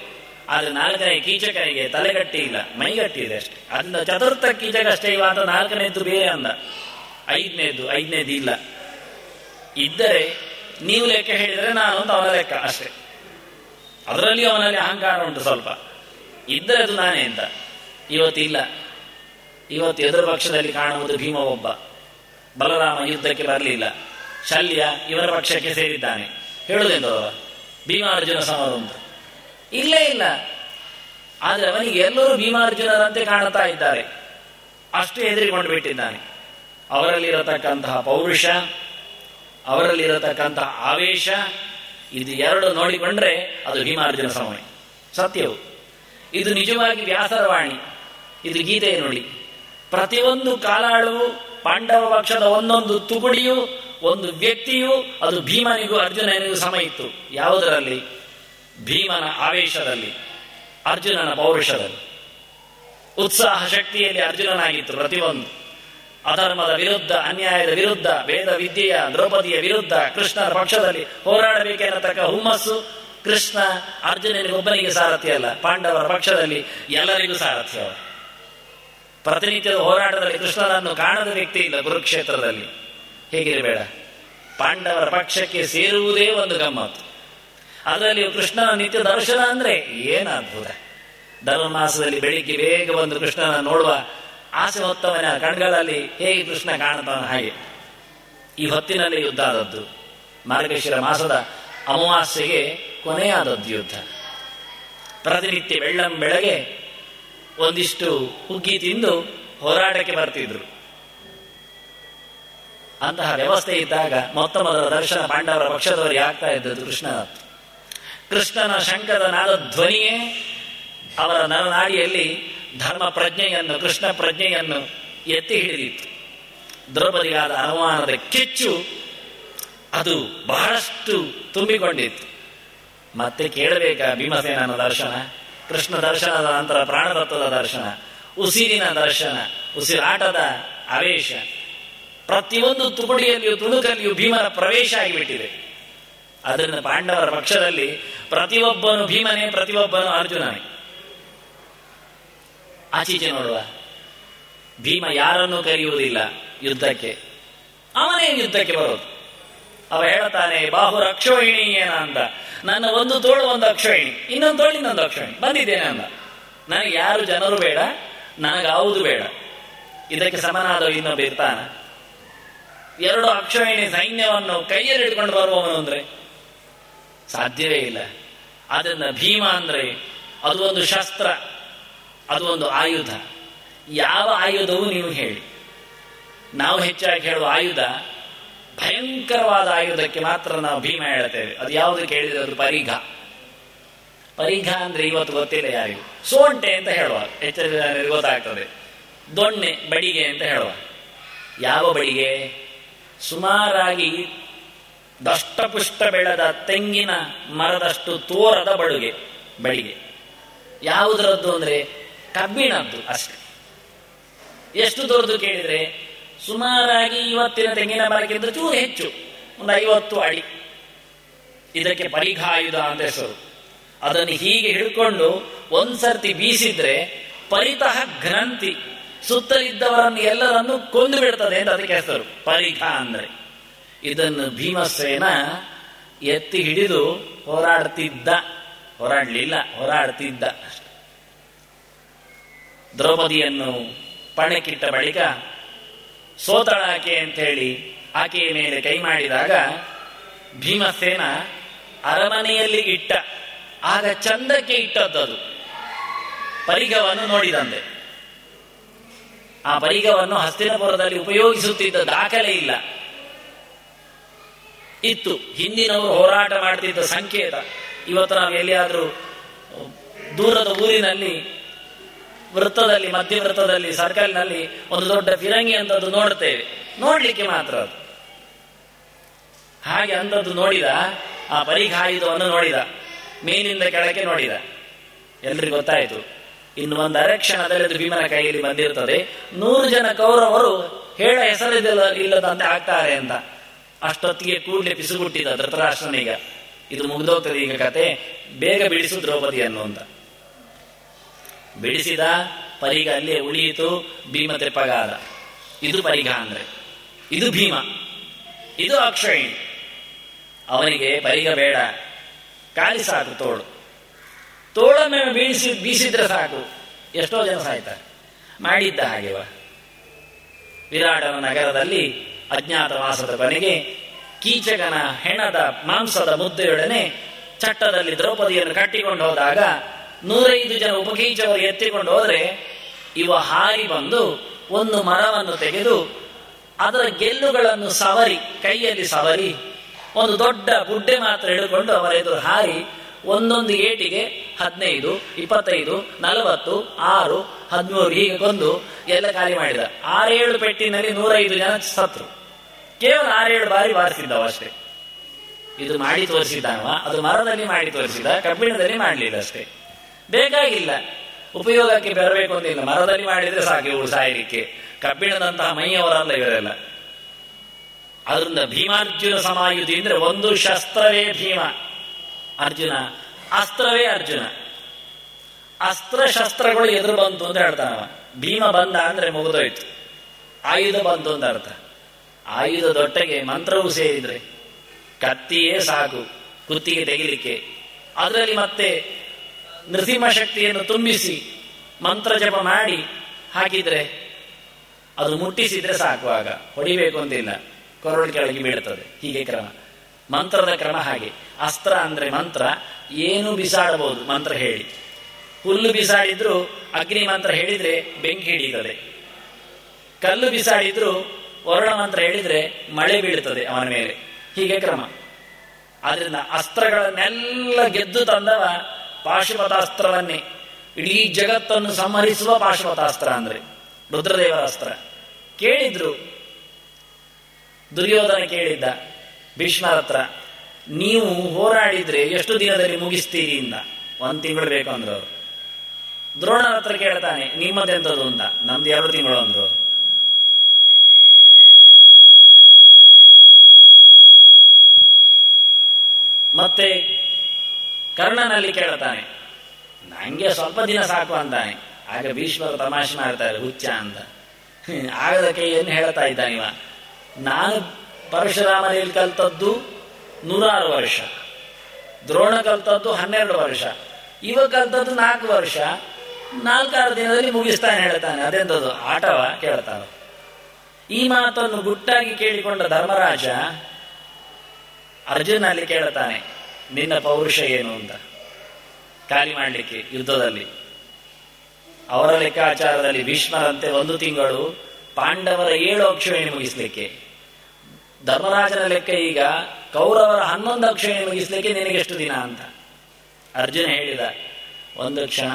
ಆದ್ರೆ ನಾಲ್ಕನೇ ಕೀಚಕನಿಗೆ ತಲೆಗಟ್ಟಿ ಇಲ್ಲ ಮೈಗಟ್ಟಿ ಇದೆ ಅಷ್ಟೇ ಅದರಿಂದ ಚತುರ್ಥ ಕೀಚಕ ಅಷ್ಟೇ ಇವ ಅಂತ ನಾಲ್ಕನೇದ್ದು ಬೇರೆ ಅಂದ ಐದನೇದ್ದು ಐದನೇದು ಇಲ್ಲ ಇದ್ದರೆ ನೀವು ಲೆಕ್ಕ ಹೇಳಿದರೆ ನಾನು ಅಂತ ಅವನ ಲೆಕ್ಕ ಅಷ್ಟೇ ಅದರಲ್ಲಿ ಅವನಲ್ಲಿ ಅಹಂಕಾರ ಉಂಟು ಸ್ವಲ್ಪ ಇದ್ದರೆ ಅದು ನಾನೇ ಅಂತ ಇವತ್ತಿಲ್ಲ ಇವತ್ತು ಎದುರು ಪಕ್ಷದಲ್ಲಿ ಕಾಣುವುದು ಭೀಮ ಒಬ್ಬ ಬಲರಾಮ ಯುದ್ಧಕ್ಕೆ ಬರಲಿಲ್ಲ ಶಲ್ಯ ಇವರ ಪಕ್ಷಕ್ಕೆ ಸೇರಿದ್ದಾನೆ ಹೇಳುವುದೆಂದು ಭೀಮಾರ್ಜುನ ಸಮರ ಅಂತ ಇಲ್ಲೇ ಇಲ್ಲ ಆದರೆ ಅವನಿಗೆ ಎಲ್ಲರೂ ಭೀಮಾರ್ಜುನರಂತೆ ಕಾಣುತ್ತಾ ಇದ್ದಾರೆ ಅಷ್ಟು ಹೆದರಿಕೊಂಡು ಬಿಟ್ಟಿದ್ದಾನೆ ಅವರಲ್ಲಿರತಕ್ಕಂತಹ ಪೌರುಷ ಅವರಲ್ಲಿರತಕ್ಕಂತಹ ಆವೇಶ ಇದು ಎರಡು ನೋಡಿಕೊಂಡ್ರೆ ಅದು ಭೀಮಾರ್ಜುನ ಸಮಯ ಸತ್ಯವು ಇದು ನಿಜವಾಗಿ ವ್ಯಾಸರವಾಣಿ ಇದು ಗೀತೆಯ ನುಡಿ ಪ್ರತಿಯೊಂದು ಕಾಲಾಳುವು ಪಾಂಡವ ಪಕ್ಷದ ಒಂದೊಂದು ತುಗುಡಿಯು ಒಂದು ವ್ಯಕ್ತಿಯು ಅದು ಭೀಮನಿಗೂ ಅರ್ಜುನನಿಗೂ ಸಮ ಇತ್ತು ಯಾವುದರಲ್ಲಿ ಭೀಮನ ಆವೇಶದಲ್ಲಿ ಅರ್ಜುನನ ಪೌರುಷದಲ್ಲಿ ಉತ್ಸಾಹ ಶಕ್ತಿಯಲ್ಲಿ ಅರ್ಜುನನಾಗಿತ್ತು ಪ್ರತಿಯೊಂದು ಅಧರ್ಮದ ವಿರುದ್ಧ ಅನ್ಯಾಯದ ವಿರುದ್ಧ ವೇದ ವಿದ್ಯೆಯ ದ್ರೌಪದಿಯ ವಿರುದ್ಧ ಕೃಷ್ಣನ ಪಕ್ಷದಲ್ಲಿ ಹೋರಾಡಬೇಕೆನ್ನತಕ್ಕ ಹುಮ್ಮಸ್ಸು ಕೃಷ್ಣ ಅರ್ಜುನನಿಗೊಬ್ಬನಿಗೆ ಸಾರಥಿ ಅಲ್ಲ ಪಾಂಡವರ ಪಕ್ಷದಲ್ಲಿ ಎಲ್ಲರಿಗೂ ಸಾರಥಿ ಅವರು ಪ್ರತಿನಿತ್ಯದ ಹೋರಾಟದಲ್ಲಿ ಕೃಷ್ಣನನ್ನು ಕಾಣದ ವ್ಯಕ್ತಿ ಇಲ್ಲ ಕುರುಕ್ಷೇತ್ರದಲ್ಲಿ ಹೇಗಿರಬೇಡ ಪಾಂಡವರ ಪಕ್ಷಕ್ಕೆ ಸೇರುವುದೇ ಒಂದು ಗಮ್ಮತ್ತು ಅದರಲ್ಲಿ ಕೃಷ್ಣನ ನಿತ್ಯ ದರ್ಶನ ಅಂದ್ರೆ ಏನು ಅದ್ಭುತ ಧರ್ಮಮಾಸದಲ್ಲಿ ಬೆಳಿಗ್ಗೆ ಬೇಗ ಬಂದು ಕೃಷ್ಣನ ನೋಡುವ ಆಸೆ ಹೊತ್ತವನ ಕಣ್ಗಳಲ್ಲಿ ಹೇಗೆ ಕೃಷ್ಣ ಕಾಣುತ್ತಾನ ಹಾಗೆ ಈ ಹೊತ್ತಿನಲ್ಲಿ ಯುದ್ಧ ಆದದ್ದು ಮಾರ್ಗಶಿರ ಮಾಸದ ಅಮಾವಾಸ್ಯೆಗೆ ಕೊನೆಯಾದದ್ದು ಯುದ್ಧ ಪ್ರತಿನಿತ್ಯ ಬೆಳ್ಳಂ ಬೆಳಗ್ಗೆ ಒಂದಿಷ್ಟು ಹುಗ್ಗಿ ತಿಂದು ಹೋರಾಟಕ್ಕೆ ಬರ್ತಿದ್ರು ಅಂತಹ ವ್ಯವಸ್ಥೆ ಇದ್ದಾಗ ಮೊತ್ತ ಮೊದಲ ದರ್ಶನ ಪಾಂಡವರ ಪಕ್ಷದವರಿಗೆ ಆಗ್ತಾ ಇದ್ದದ್ದು ಕೃಷ್ಣನ ಕೃಷ್ಣನ ಶಂಕದ ನಾದ ಧ್ವನಿಯೇ ಅವರ ನರನಾಡಿಯಲ್ಲಿ ಧರ್ಮ ಪ್ರಜ್ಞೆಯನ್ನು ಕೃಷ್ಣ ಪ್ರಜ್ಞೆಯನ್ನು ಎತ್ತಿ ಹಿಡಿದಿತ್ತು ದ್ರೌಪದಿಗಾದ ಅವಮಾನದ ಕೆಚ್ಚು ಅದು ಬಹಳಷ್ಟು ತುಂಬಿಕೊಂಡಿತ್ತು ಮತ್ತೆ ಕೇಳಬೇಕಾ ಭೀಮಸೇನನ ದರ್ಶನ ಕೃಷ್ಣ ದರ್ಶನದ ನಂತರ ಪ್ರಾಣತತ್ವದ ದರ್ಶನ ಉಸಿರಿನ ದರ್ಶನ ಉಸಿರಾಟದ ಆವೇಶ ಪ್ರತಿಯೊಂದು ತುಕುಡಿಯಲ್ಲಿಯೂ ತುಣುಕಲ್ಲಿಯೂ ಭೀಮನ ಪ್ರವೇಶ ಆಗಿಬಿಟ್ಟಿದೆ ಅದರಿಂದ ಪಾಂಡವರ ಪಕ್ಷದಲ್ಲಿ ಪ್ರತಿಯೊಬ್ಬನು ಭೀಮನೇ ಪ್ರತಿಯೊಬ್ಬನು ಅರ್ಜುನನೇ ಆಚೀಚೆ ನೋಡುವ ಭೀಮ ಯಾರನ್ನೂ ಕರೆಯುವುದಿಲ್ಲ ಯುದ್ಧಕ್ಕೆ ಅವನೇ ಯುದ್ಧಕ್ಕೆ ಬರೋದು ಅವ ಹೇಳ್ತಾನೆ ಬಾಹುರ ಅಕ್ಷೋಹಿಣಿ ಏನ ಅಂತ ನನ್ನ ಒಂದು ತೋಳು ಒಂದು ಅಕ್ಷೋಹಿಣಿ ಇನ್ನೊಂದು ತೋಳು ಇನ್ನೊಂದು ಅಕ್ಷೋಹಿಣಿ ಬಂದಿದ್ದೇನೆ ಅಂದ ನನಗೆ ಯಾರು ಜನರು ಬೇಡ ನನಗಾವುದು ಬೇಡ ಇದಕ್ಕೆ ಸಮನಾದ ಇನ್ನೊಬ್ಬ ಇರ್ತಾನ ಎರಡು ಅಕ್ಷೋಹಿಣಿ ಸೈನ್ಯವನ್ನು ಕೈಯಲ್ಲಿ ಹಿಡ್ಕೊಂಡು ಬರುವವನು ಅಂದ್ರೆ ಸಾಧ್ಯವೇ ಇಲ್ಲ ಅದರಿಂದ ಭೀಮ ಅಂದ್ರೆ ಅದು ಒಂದು ಶಸ್ತ್ರ ಅದು ಒಂದು ಆಯುಧ ಯಾವ ಆಯುಧವೂ ನೀವು ಹೇಳಿ ನಾವು ಹೆಚ್ಚಾಗಿ ಹೇಳುವ ಆಯುಧ ಭಯಂಕರವಾದ ಆಯುಧಕ್ಕೆ ಮಾತ್ರ ನಾವು ಭೀಮ ಹೇಳ್ತೇವೆ ಅದು ಯಾವುದು ಕೇಳಿದ್ರೆ ಅದು ಪರಿಘ ಪರಿಘ ಅಂದ್ರೆ ಇವತ್ತು ಗೊತ್ತಿಲ್ಲ ಯಾರಿಗೂ ಸೋಂಟೆ ಅಂತ ಹೇಳುವ ಹೆಚ್ಚು ಜನರಿಗೆ ಗೊತ್ತಾಗ್ತದೆ ದೊಣ್ಣೆ ಬಡಿಗೆ ಅಂತ ಹೇಳುವ ಯಾವ ಬಡಿಗೆ ಸುಮಾರಾಗಿ ದಷ್ಟಪುಷ್ಟ ಬೆಳೆದ ತೆಂಗಿನ ಮರದಷ್ಟು ತೋರದ ಬಡುಗೆ ಬಡಿಗೆ ಯಾವುದರದ್ದು ಅಂದ್ರೆ ಕಬ್ಬಿಣದ್ದು ಅಷ್ಟೆ ಎಷ್ಟು ದೊಡ್ಡದು ಕೇಳಿದ್ರೆ ಸುಮಾರಾಗಿ ಇವತ್ತಿನ ತೆಂಗಿನ ಮರಕ್ಕಿಂತ ಚೂರು ಹೆಚ್ಚು ಒಂದು ಐವತ್ತು ಅಡಿ ಇದಕ್ಕೆ ಪರಿಘಾಯುಧ ಅಂತ ಹೆಸರು ಅದನ್ನು ಹೀಗೆ ಹಿಡ್ಕೊಂಡು ಒಂದ್ಸರ್ತಿ ಬೀಸಿದ್ರೆ ಪರಿತಃ ಗ್ರಂಥಿ ಸುತ್ತಲಿದ್ದವರನ್ನು ಎಲ್ಲರನ್ನು ಕೊಂದು ಬಿಡ್ತದೆ ಅಂತ ಅದಕ್ಕೆ ಹೆಸರು ಪರಿಘ ಅಂದ್ರೆ ಇದನ್ನು ಭೀಮಸೇನ ಎತ್ತಿ ಹಿಡಿದು ಹೋರಾಡ್ತಿದ್ದ ಹೋರಾಡ್ಲಿಲ್ಲ ಹೋರಾಡ್ತಿದ್ದ ಅಷ್ಟೆ ದ್ರೌಪದಿಯನ್ನು ಪಣಕ್ಕಿಟ್ಟ ಬಳಿಕ ಸೋತಳಾಕೆ ಅಂತ ಹೇಳಿ ಆಕೆಯ ಮೇಲೆ ಕೈ ಮಾಡಿದಾಗ ಭೀಮಸೇನ ಅರಮನೆಯಲ್ಲಿ ಇಟ್ಟ ಆಗ ಚಂದಕ್ಕೆ ಇಟ್ಟದ್ದು ಪರಿಗವನ್ನು ನೋಡಿದಂತೆ ಆ ಪರಿಗವನ್ನು ಹಸ್ತಿನಪುರದಲ್ಲಿ ಉಪಯೋಗಿಸುತ್ತಿದ್ದ ದಾಖಲೆ ಇಲ್ಲ ಇತ್ತು ಹಿಂದಿನವರು ಹೋರಾಟ ಮಾಡ್ತಿದ್ದ ಸಂಕೇತ ಇವತ್ತು ನಾವು ಎಲ್ಲಿಯಾದ್ರೂ ದೂರದ ಊರಿನಲ್ಲಿ ವೃತ್ತದಲ್ಲಿ ಮಧ್ಯವೃತ್ತದಲ್ಲಿ ಸರ್ಕಲ್ನಲ್ಲಿ ಒಂದು ದೊಡ್ಡ ಫಿರಂಗಿ ಅಂತದ್ದು ನೋಡ್ತೇವೆ ನೋಡ್ಲಿಕ್ಕೆ ಮಾತ್ರ ಅದು ಹಾಗೆ ಅಂತದ್ದು ನೋಡಿದ ಆ ಪರಿಘಾಯುಧವನ್ನು ನೋಡಿದ ಮೇಲಿಂದ ಕೆಳಕ್ಕೆ ನೋಡಿದ ಎಲ್ರಿಗೂ ಗೊತ್ತಾಯಿತು ಇನ್ನು ಒಂದು ಅರಕ್ಷಣದಲ್ಲಿ ಅದು ಭೀಮನ ಕೈಯಲ್ಲಿ ಬಂದಿರ್ತದೆ ನೂರು ಜನ ಕೌರವರು ಹೇಳ ಹೆಸರಿಲ್ಲ ಇಲ್ಲದಂತೆ ಆಗ್ತಾರೆ ಅಂತ ಅಷ್ಟೊತ್ತಿಗೆ ಕೂಡಲೇ ಪಿಸುಗುಟ್ಟಿದ ಧೃತರಾಷ್ಟ್ರನೀಗ ಇದು ಮುಗ್ದೋಗ್ತದೆ ಈಗ ಕತೆ ಬೇಗ ಬಿಡಿಸು ದ್ರೌಪದಿಯನ್ನು ಅಂತ ಬಿಡಿಸಿದ ಪರಿಗ ಅಲ್ಲೇ ಉಳಿಯಿತು ಭೀಮ ತೆಪ್ಪಗಾದ ಇದು ಪರಿಗ ಅಂದ್ರೆ ಇದು ಭೀಮ ಇದು ಅಕ್ಷಯಿಣಿ ಅವನಿಗೆ ಪರಿಗ ಬೇಡ ಕಾಲಿ ಸಾಕು ತೋಳು ತೋಳನ್ನು ಬೀಳಿಸಿ ಬೀಸಿದ್ರೆ ಸಾಕು ಎಷ್ಟೋ ಜನ ಸಾಯ್ತಾರೆ ಮಾಡಿದ್ದ ಹಾಗೆವ ವಿರಾಟನ ನಗರದಲ್ಲಿ ಅಜ್ಞಾತವಾಸದ ಕೊನೆಗೆ ಕೀಚಕನ ಹೆಣದ ಮಾಂಸದ ಮುದ್ದೆಯೊಡನೆ ಚಟ್ಟದಲ್ಲಿ ದ್ರೌಪದಿಯನ್ನು ಕಟ್ಟಿಕೊಂಡು ಹೋದಾಗ ನೂರೈದು ಜನ ಉಪಕೀಚವರು ಎತ್ತಿಕೊಂಡು ಹೋದ್ರೆ ಇವ ಹಾರಿ ಬಂದು ಒಂದು ಮರವನ್ನು ತೆಗೆದು ಅದರ ಗೆಲ್ಲುಗಳನ್ನು ಸವರಿ ಕೈಯಲ್ಲಿ ಸವರಿ ಒಂದು ದೊಡ್ಡ ಗುಡ್ಡೆ ಮಾತ್ರ ಹಿಡ್ಕೊಂಡು ಅವರ ಎದುರು ಹಾರಿ ಒಂದೊಂದು ಏಟಿಗೆ ಹದಿನೈದು ಇಪ್ಪತ್ತೈದು ನಲವತ್ತು ಆರು ಹದಿಮೂರು ಹೀಗೆ ಕೊಂದು ಎಲ್ಲ ಖಾಲಿ ಮಾಡಿದ ಆರೇಳು ಪೆಟ್ಟಿನಲ್ಲಿ ನೂರೈದು ಜನ ಸತ್ರು ಕೇವಲ ಆರೇಳು ಬಾರಿ ಬಾರಿಸಿದ್ದವ ಅಷ್ಟೇ ಇದು ಮಾಡಿ ತೋರಿಸಿದವ ಅದು ಮರದಲ್ಲಿ ಮಾಡಿ ತೋರಿಸಿದ ಕಬ್ಬಿಣದಲ್ಲಿ ಮಾಡಲಿಲ್ಲ ಅಷ್ಟೇ ಬೇಕಾಗಿಲ್ಲ ಉಪಯೋಗಕ್ಕೆ ಬರಬೇಕು ಅಂತಿಲ್ಲ ಮರದಲ್ಲಿ ಮಾಡಿದ್ರೆ ಸಾಕು ಇವರು ಸಾಯಲಿಕ್ಕೆ ಕಬ್ಬಿಣದಂತಹ ಮೈಯವರಲ್ಲ ಇವರೆಲ್ಲ ಅದರಿಂದ ಭೀಮಾರ್ಜುನ ಸಮಾಯುಧಿ ಅಂದ್ರೆ ಒಂದು ಶಸ್ತ್ರವೇ ಭೀಮ ಅರ್ಜುನ ಅಸ್ತ್ರವೇ ಅರ್ಜುನ ಅಸ್ತ್ರ ಶಸ್ತ್ರಗಳು ಎದುರು ಬಂತು ಅಂತ ಹೇಳ್ತಾನವ ಭೀಮ ಬಂದ ಅಂದ್ರೆ ಮುಗಿದೋಯ್ತು ಆಯುಧ ಬಂತು ಅಂತ ಅರ್ಥ ಆಯುಧದೊಟ್ಟಗೆ ಮಂತ್ರವೂ ಸೇರಿದ್ರೆ ಕತ್ತಿಯೇ ಸಾಕು ಕುತ್ತಿಗೆ ತೆಗಿಲಿಕ್ಕೆ ಅದರಲ್ಲಿ ಮತ್ತೆ ನೃಸಿಂಹ ಶಕ್ತಿಯನ್ನು ತುಂಬಿಸಿ ಮಂತ್ರ ಜಪ ಮಾಡಿ ಹಾಕಿದ್ರೆ ಅದು ಮುಟ್ಟಿಸಿದ್ರೆ ಸಾಕು ಆಗ ಹೊಡಿಬೇಕು ಅಂತಿಲ್ಲ ಕೊರಳು ಕೆಳಗೆ ಬೀಳುತ್ತದೆ ಹೀಗೆ ಕ್ರಮ ಮಂತ್ರದ ಕ್ರಮ ಹಾಗೆ ಅಸ್ತ್ರ ಅಂದ್ರೆ ಮಂತ್ರ ಏನು ಬಿಸಾಡಬಹುದು ಮಂತ್ರ ಹೇಳಿ ಹುಲ್ಲು ಬಿಸಾಡಿದ್ರು ಅಗ್ನಿ ಮಂತ್ರ ಹೇಳಿದ್ರೆ ಬೆಂಕಿ ಹಿಡಿತದೆ ಕಲ್ಲು ಬಿಸಾಡಿದ್ರು ವರ್ಣ ಮಂತ್ರ ಹೇಳಿದ್ರೆ ಮಳೆ ಬೀಳುತ್ತದೆ ಅವನ ಮೇಲೆ ಹೀಗೆ ಕ್ರಮ ಆದ್ರಿಂದ ಅಸ್ತ್ರಗಳನ್ನೆಲ್ಲ ಗೆದ್ದು ತಂದವ ಪಾಶುಪತಾಸ್ತ್ರವನ್ನೇ ಇಡೀ ಜಗತ್ತನ್ನು ಸಂಹರಿಸುವ ಪಾಶುಪತಾಸ್ತ್ರ ಅಂದ್ರೆ ರುದ್ರದೇವರ ಅಸ್ತ್ರ ಕೇಳಿದ್ರು ದುರ್ಯೋಧನ ಕೇಳಿದ್ದ ಭೀಷ್ಮರ ಹತ್ರ ನೀವು ಹೋರಾಡಿದ್ರೆ ಎಷ್ಟು ದಿನದಲ್ಲಿ ಮುಗಿಸ್ತೀರಿ ಇಂದ ಒಂದ್ ತಿಂಗಳು ಬೇಕು ಅಂದ್ರು ಅವರು ದ್ರೋಣರ ಹತ್ರ ಕೇಳ್ತಾನೆ ನಿಮ್ಮದೆಂತದು ಅಂತ ನಮ್ದು ಎರಡು ತಿಂಗಳು ಅಂದ್ರು ಅವ್ರು. ಮತ್ತೆ ಕರ್ಣನಲ್ಲಿ ಕೇಳ್ತಾನೆ ನಂಗೆ ಸ್ವಲ್ಪ ದಿನ ಸಾಕು ಅಂತಾನೆ ಆಗ ಭೀಷ್ಮರು ತಮಾಷೆ ಮಾಡ್ತಾರೆ ಹುಚ್ಚ ಅಂತ ಆಗದ ಕೈಯನ್ನು ಹೇಳ್ತಾ ಇದ್ದಾನಿವ ನಾನು ಪರಶುರಾಮನಲ್ಲಿ ಕಲ್ತದ್ದು ನೂರಾರು ವರ್ಷ ದ್ರೋಣ ಕಲ್ತದ್ದು ಹನ್ನೆರಡು ವರ್ಷ ಇವ ಕಲ್ತದ್ದು ನಾಲ್ಕು ವರ್ಷ ನಾಲ್ಕಾರು ದಿನದಲ್ಲಿ ಮುಗಿಸ್ತಾನೆ ಹೇಳ್ತಾನೆ ಅದೆಂತದು ಆಟವ ಕೇಳ್ತಾನೆ ಈ ಮಾತನ್ನು ಗುಟ್ಟಾಗಿ ಕೇಳಿಕೊಂಡ ಧರ್ಮರಾಜ ಅರ್ಜುನ ಅಲ್ಲಿ ಕೇಳ್ತಾನೆ ನಿನ್ನ ಪೌರುಷ ಏನು ಅಂತ ಖಾಲಿ ಮಾಡಲಿಕ್ಕೆ ಯುದ್ಧದಲ್ಲಿ ಅವರ ಲೆಕ್ಕಾಚಾರದಲ್ಲಿ ಭೀಷ್ಮರಂತೆ ಒಂದು ತಿಂಗಳು ಪಾಂಡವರ ಏಳು ಅಕ್ಷೋಹಿಣಿ ಮುಗಿಸ್ಲಿಕ್ಕೆ ಧರ್ಮರಾಜನ ಲೆಕ್ಕ ಈಗ ಕೌರವರ ಹನ್ನೊಂದು ಅಕ್ಷೋಹಿಣಿ ಮುಗಿಸ್ಲಿಕ್ಕೆ ನಿನಗೆಷ್ಟು ದಿನ ಅಂತ ಅರ್ಜುನ ಹೇಳಿದ ಒಂದು ಕ್ಷಣ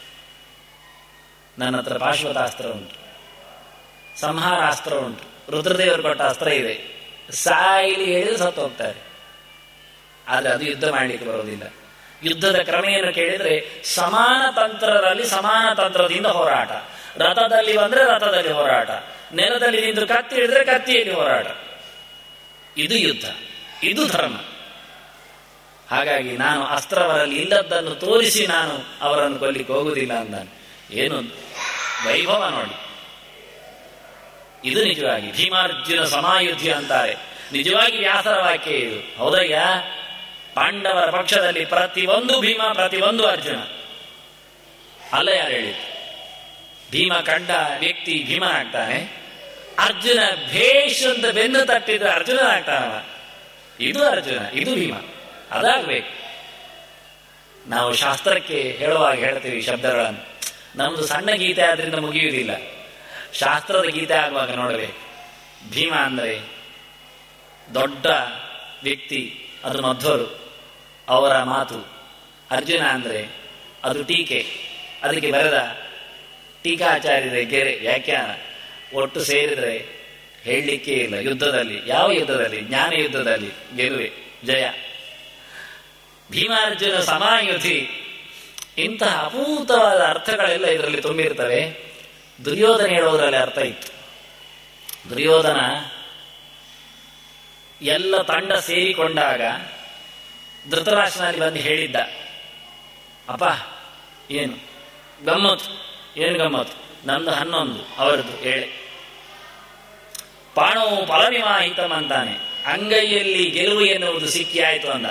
ನನ್ನ ಹತ್ರ ಪಾಶ್ವತಾಸ್ತ್ರ ಉಂಟು ಸಂಹಾರಾಸ್ತ್ರ ಉಂಟು ರುದ್ರದೇವರು ಕೊಟ್ಟ ಅಸ್ತ್ರ ಇದೆ ಸಾಯಿಲಿ ಹೇಳಿದ್ರೆ ಸತ್ತು ಹೋಗ್ತಾರೆ ಆದ್ರೆ ಅದು ಯುದ್ಧ ಮಾಡಲಿಕ್ಕೆ ಬರೋದಿಲ್ಲ ಯುದ್ಧದ ಕ್ರಮೆಯನ್ನು ಕೇಳಿದ್ರೆ ಸಮಾನ ತಂತ್ರದಲ್ಲಿ ಸಮಾನ ತಂತ್ರದಿಂದ ಹೋರಾಟ ರಥದಲ್ಲಿ ಬಂದ್ರೆ ರಥದಲ್ಲಿ ಹೋರಾಟ ನೆಲದಲ್ಲಿ ನಿಂತು ಕತ್ತಿ ಹಿಡಿದ್ರೆ ಕತ್ತಿಯಲ್ಲಿ ಹೋರಾಟ ಇದು ಯುದ್ಧ ಇದು ಧರ್ಮ ಹಾಗಾಗಿ ನಾನು ಅಸ್ತ್ರವರಲ್ಲಿ ಇಲ್ಲದ್ದನ್ನು ತೋರಿಸಿ ನಾನು ಅವರನ್ನು ಕೊಲ್ಲಿಕ್ಕೆ ಹೋಗುವುದಿಲ್ಲ ಅಂದಾನೆ ಏನು ವೈಭವ ನೋಡಿ ಇದು ನಿಜವಾಗಿ ಭೀಮಾರ್ಜುನ ಸಮಾಯುದ್ಧಿ ಅಂತಾರೆ ನಿಜವಾಗಿ ವ್ಯಾಸರ ವಾಕ್ಯ ಇದು ಹೌದಯ್ಯ ಪಾಂಡವರ ಪಕ್ಷದಲ್ಲಿ ಪ್ರತಿಯೊಂದು ಭೀಮ ಪ್ರತಿಯೊಂದು ಅರ್ಜುನ ಅಲ್ಲ ಯಾರು ಹೇಳಿದ್ದು ಭೀಮ ಕಂಡ ವ್ಯಕ್ತಿ ಭೀಮನಾಗ್ತಾನೆ ಅರ್ಜುನ ಭೇಷ್ ಅಂತ ಬೆನ್ನು ತಟ್ಟಿದ್ರೆ ಅರ್ಜುನನಾಗ್ತಾನವ ಇದು ಅರ್ಜುನ ಇದು ಭೀಮ ಅದಾಗಬೇಕು ನಾವು ಶಾಸ್ತ್ರಕ್ಕೆ ಹೇಳುವಾಗ ಹೇಳ್ತೀವಿ ಶಬ್ದಗಳನ್ನು ನಮ್ದು ಸಣ್ಣ ಗೀತೆ ಆದ್ರಿಂದ ಮುಗಿಯುವುದಿಲ್ಲ ಶಾಸ್ತ್ರದ ಗೀತೆ ಆಗುವಾಗ ನೋಡಬೇಕು ಭೀಮ ಅಂದ್ರೆ ದೊಡ್ಡ ವ್ಯಕ್ತಿ ಅದು ಮಧ್ವರು ಅವರ ಮಾತು ಅರ್ಜುನ ಅಂದ್ರೆ ಅದು ಟೀಕೆ ಅದಕ್ಕೆ ಬರೆದ ಟೀಕಾಚಾರ್ಯರ ಗೆರೆ ವ್ಯಾಖ್ಯಾನ ಒಟ್ಟು ಸೇರಿದ್ರೆ ಹೇಳಲಿಕ್ಕೆ ಇಲ್ಲ ಯುದ್ಧದಲ್ಲಿ ಯಾವ ಯುದ್ಧದಲ್ಲಿ ಜ್ಞಾನ ಯುದ್ಧದಲ್ಲಿ ಗೆಲುವೆ ಜಯ ಭೀಮಾರ್ಜುನ ಸಮಾಯುಧಿ ಇಂತಹ ಅಪೂತವಾದ ಅರ್ಥಗಳೆಲ್ಲ ಇದರಲ್ಲಿ ತುಂಬಿರ್ತವೆ ದುರ್ಯೋಧನ ಹೇಳೋದ್ರಲ್ಲಿ ಅರ್ಥ ಇತ್ತು ದುರ್ಯೋಧನ ಎಲ್ಲ ತಂಡ ಸೇರಿಕೊಂಡಾಗ ಧೃತರಾಷ್ಟ್ರನಲ್ಲಿ ಬಂದು ಹೇಳಿದ್ದ ಅಪ್ಪ ಏನು ಗಮ್ಮತ್ತು ಏನು ಗಮ್ಮತ್ತು ನಂದು ಹನ್ನೊಂದು ಅವರದ್ದು ಏಳೆ ಪಾಣವು ಫಲವಿವಾಹಿತಂ ಅಂತಾನೆ ಅಂಗೈಯಲ್ಲಿ ಗೆಲುವು ಎನ್ನುವುದು ಸಿಕ್ಕಿ ಆಯ್ತು ಅಂದ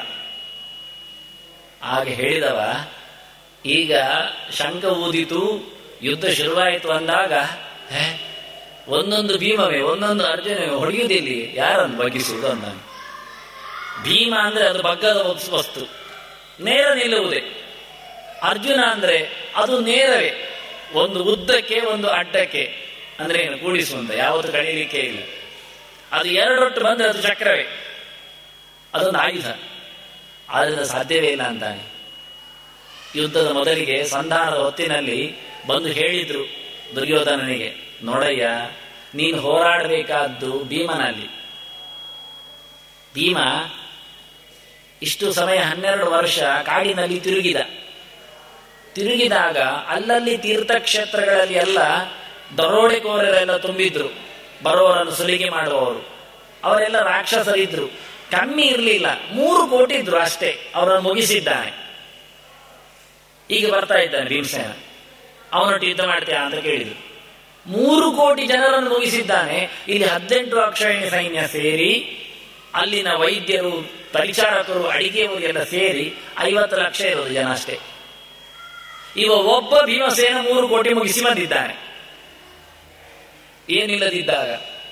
ಆಗ ಹೇಳಿದವ ಈಗ ಶಂಕ ಊದಿತು ಯುದ್ಧ ಶುರುವಾಯಿತು ಅಂದಾಗ ಹೇ ಒಂದೊಂದು ಭೀಮವೇ ಒಂದೊಂದು ಅರ್ಜುನವೇ ಹೊಡೆಯುವುದಿಲ್ಲಿ ಯಾರನ್ನು ಬಗ್ಗಿಸುವುದು ಅಂದಾನೆ ಭೀಮ ಅಂದ್ರೆ ಅದು ಬಗ್ಗದ ವಸ್ತು ನೇರ ನಿಲ್ಲುವುದೇ ಅರ್ಜುನ ಅಂದ್ರೆ ಅದು ನೇರವೇ ಒಂದು ಉದ್ದಕ್ಕೆ ಒಂದು ಅಡ್ಡಕ್ಕೆ ಅಂದ್ರೆ ಏನು ಕೂಡಿಸುವಂತ ಯಾವತ್ತು ಕಳೀಲಿಕ್ಕೆ ಇಲ್ಲ ಅದು ಎರಡೊಟ್ಟು ಬಂದ್ರೆ ಅದು ಚಕ್ರವೇ ಅದೊಂದು ಆಯುಧ ಆದ್ರಿಂದ ಸಾಧ್ಯವೇ ಇಲ್ಲ ಅಂತಾನೆ ಯುದ್ಧದ ಮೊದಲಿಗೆ ಸಂಧಾನದ ಹೊತ್ತಿನಲ್ಲಿ ಬಂದು ಹೇಳಿದ್ರು ದುರ್ಯೋಧನನಿಗೆ ನೋಡಯ್ಯ ನೀನು ಹೋರಾಡಬೇಕಾದ್ದು ಭೀಮನಲ್ಲಿ ಭೀಮ ಇಷ್ಟು ಸಮಯ ಹನ್ನೆರಡು ವರ್ಷ ಕಾಡಿನಲ್ಲಿ ತಿರುಗಿದ ತಿರುಗಿದಾಗ ಅಲ್ಲಲ್ಲಿ ತೀರ್ಥಕ್ಷೇತ್ರಗಳಲ್ಲಿ ಎಲ್ಲ ದರೋಡೆಕೋರರೆಲ್ಲ ತುಂಬಿದ್ರು ಬರೋರನ್ನು ಸುಲಿಗೆ ಮಾಡುವವರು ಅವರೆಲ್ಲ ರಾಕ್ಷಸರಿದ್ರು ಕಮ್ಮಿ ಇರಲಿಲ್ಲ ಮೂರು ಕೋಟಿ ಇದ್ರು ಅಷ್ಟೇ ಅವರನ್ನು ಮುಗಿಸಿದ್ದಾನೆ ಈಗ ಬರ್ತಾ ಇದ್ದಾನೆ ಭೀಮಸೇನ ಅವನೊಟ್ಟು ಯುದ್ಧ ಮಾಡ್ತೀಯಾ ಅಂತ ಕೇಳಿದ್ರು ಮೂರು ಕೋಟಿ ಜನರನ್ನು ಮುಗಿಸಿದ್ದಾನೆ ಇಲ್ಲಿ ಹದಿನೆಂಟು ಅಕ್ಷಯಣಿ ಸೈನ್ಯ ಸೇರಿ ಅಲ್ಲಿನ ವೈದ್ಯರು ಪರಿಚಾರಕರು ಅಡಿಗೆಯವರು ಎಲ್ಲ ಸೇರಿ ಐವತ್ತು ಲಕ್ಷ ಇರೋದು ಜನ ಅಷ್ಟೇ ಇವ ಒಬ್ಬ ಭೀಮಸೇನ ಮೂರು ಕೋಟಿ ಮುಗಿಸಿ ಬಂದಿದ್ದಾನೆ ಏನಿಲ್ಲದಿದ್ದಾಗ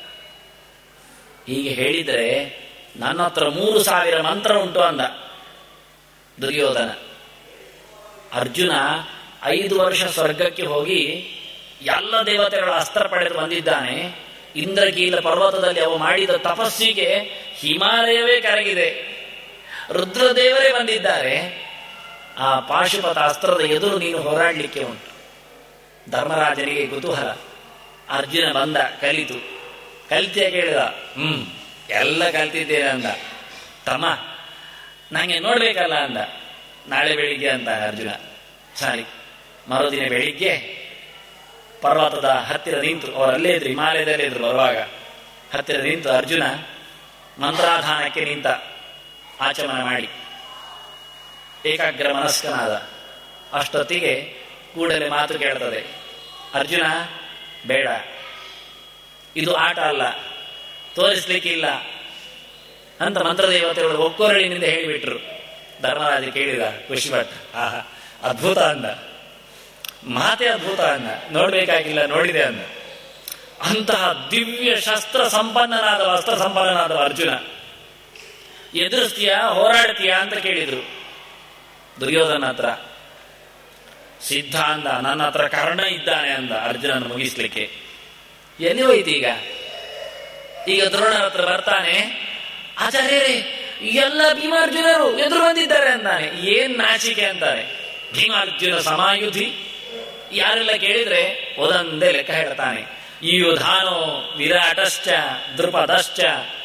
ಹೀಗೆ ಹೇಳಿದರೆ ನನ್ನ ಹತ್ರ ಮೂರು ಸಾವಿರ ಮಂತ್ರ ಉಂಟು ಅಂದ ದುರ್ಯೋಧನ ಅರ್ಜುನ ಐದು ವರ್ಷ ಸ್ವರ್ಗಕ್ಕೆ ಹೋಗಿ ಎಲ್ಲ ದೇವತೆಗಳ ಅಸ್ತ್ರ ಪಡೆದು ಬಂದಿದ್ದಾನೆ ಇಂದ್ರಕೀಲ ಪರ್ವತದಲ್ಲಿ ಅವು ಮಾಡಿದ ತಪಸ್ಸಿಗೆ ಹಿಮಾಲಯವೇ ಕರಗಿದೆ ರುದ್ರದೇವರೇ ಬಂದಿದ್ದಾರೆ ಆ ಪಾಶುಪತ ಅಸ್ತ್ರದ ಎದುರು ನೀನು ಹೋರಾಡಲಿಕ್ಕೆ ಉಂಟು ಧರ್ಮರಾಜನಿಗೆ ಕುತೂಹಲ ಅರ್ಜುನ ಬಂದ ಕಲಿತು ಕಲಿತಿಯ ಕೇಳಿದ ಹ್ಮ್ ಎಲ್ಲ ಕಲ್ತಿದ್ದೇನೆ ಅಂದ ತಮ್ಮ ನಂಗೆ ನೋಡ್ಬೇಕಲ್ಲ ಅಂದ ನಾಳೆ ಬೆಳಿಗ್ಗೆ ಅಂತ ಅರ್ಜುನ ಸರಿ ಮರುದಿನ ಬೆಳಿಗ್ಗೆ ಪರ್ವತದ ಹತ್ತಿರ ನಿಂತು ಅವರಲ್ಲೇ ಇದ್ರು ಹಿಮಾಲಯದಲ್ಲೇ ಇದ್ರು ಬರುವಾಗ ಹತ್ತಿರ ನಿಂತು ಅರ್ಜುನ ಮಂತ್ರಾಧಾನಕ್ಕೆ ನಿಂತ ಆಚಮನ ಮಾಡಿ ಏಕಾಗ್ರ ಮನಸ್ಕನಾದ ಅಷ್ಟೊತ್ತಿಗೆ ಕೂಡಲೇ ಮಾತು ಕೇಳ್ತದೆ ಅರ್ಜುನ ಬೇಡ ಇದು ಆಟ ಅಲ್ಲ ತೋರಿಸ್ಲಿಕ್ಕಿಲ್ಲ ಅಂತ ಮಂತ್ರದೇವತೆಗಳು ಒಕ್ಕೊರಳಿನಿಂದ ಹೇಳಿಬಿಟ್ರು ಧರ್ಮರಾಜ ಕೇಳಿದ ಖುಷಿ ಭಟ್ ಆಹಾ ಅದ್ಭುತ ಅಂದ ಮಾತೆ ಅದ್ಭುತ ಅಂದ ನೋಡ್ಬೇಕಾಗಿಲ್ಲ ನೋಡಿದೆ ಅಂದ ಅಂತಹ ದಿವ್ಯ ಶಸ್ತ್ರ ಸಂಪನ್ನನಾದ ಅಸ್ತ್ರ ಸಂಪನ್ನನಾದ ಅರ್ಜುನ ಎದುರಿಸ್ತೀಯಾ ಹೋರಾಡ್ತೀಯಾ ಅಂತ ಕೇಳಿದ್ರು ದುರ್ಯೋಧನ ಹತ್ರ ಸಿದ್ಧ ಅಂದ ನನ್ನ ಹತ್ರ ಕರ್ಣ ಇದ್ದಾನೆ ಅಂದ ಅರ್ಜುನನ ಮುಗಿಸ್ಲಿಕ್ಕೆ ಎಲ್ಲಿ ಹೋಯ್ತು ಈಗ ಈಗ ದ್ರೋಣರ ಹತ್ರ ಬರ್ತಾನೆ ಆಚಾರ್ಯರೇ ಎಲ್ಲ ಭೀಮಾರ್ಜುನರು ಎದುರು ಬಂದಿದ್ದಾರೆ ಅಂತಾನೆ ಏನ್ ನಾಚಿಕೆ ಅಂತಾನೆ ಭೀಮಾರ್ಜುನ ಸಮಾಯುಧಿ ಯಾರೆಲ್ಲ ಕೇಳಿದ್ರೆ ಒಂದೊಂದೇ ಲೆಕ್ಕ ಹೇಳ್ತಾನೆ ಈ ಯುಧಾನೋ ವಿರಾಟಶ್ಚ ದೃಪದಶ್ಚ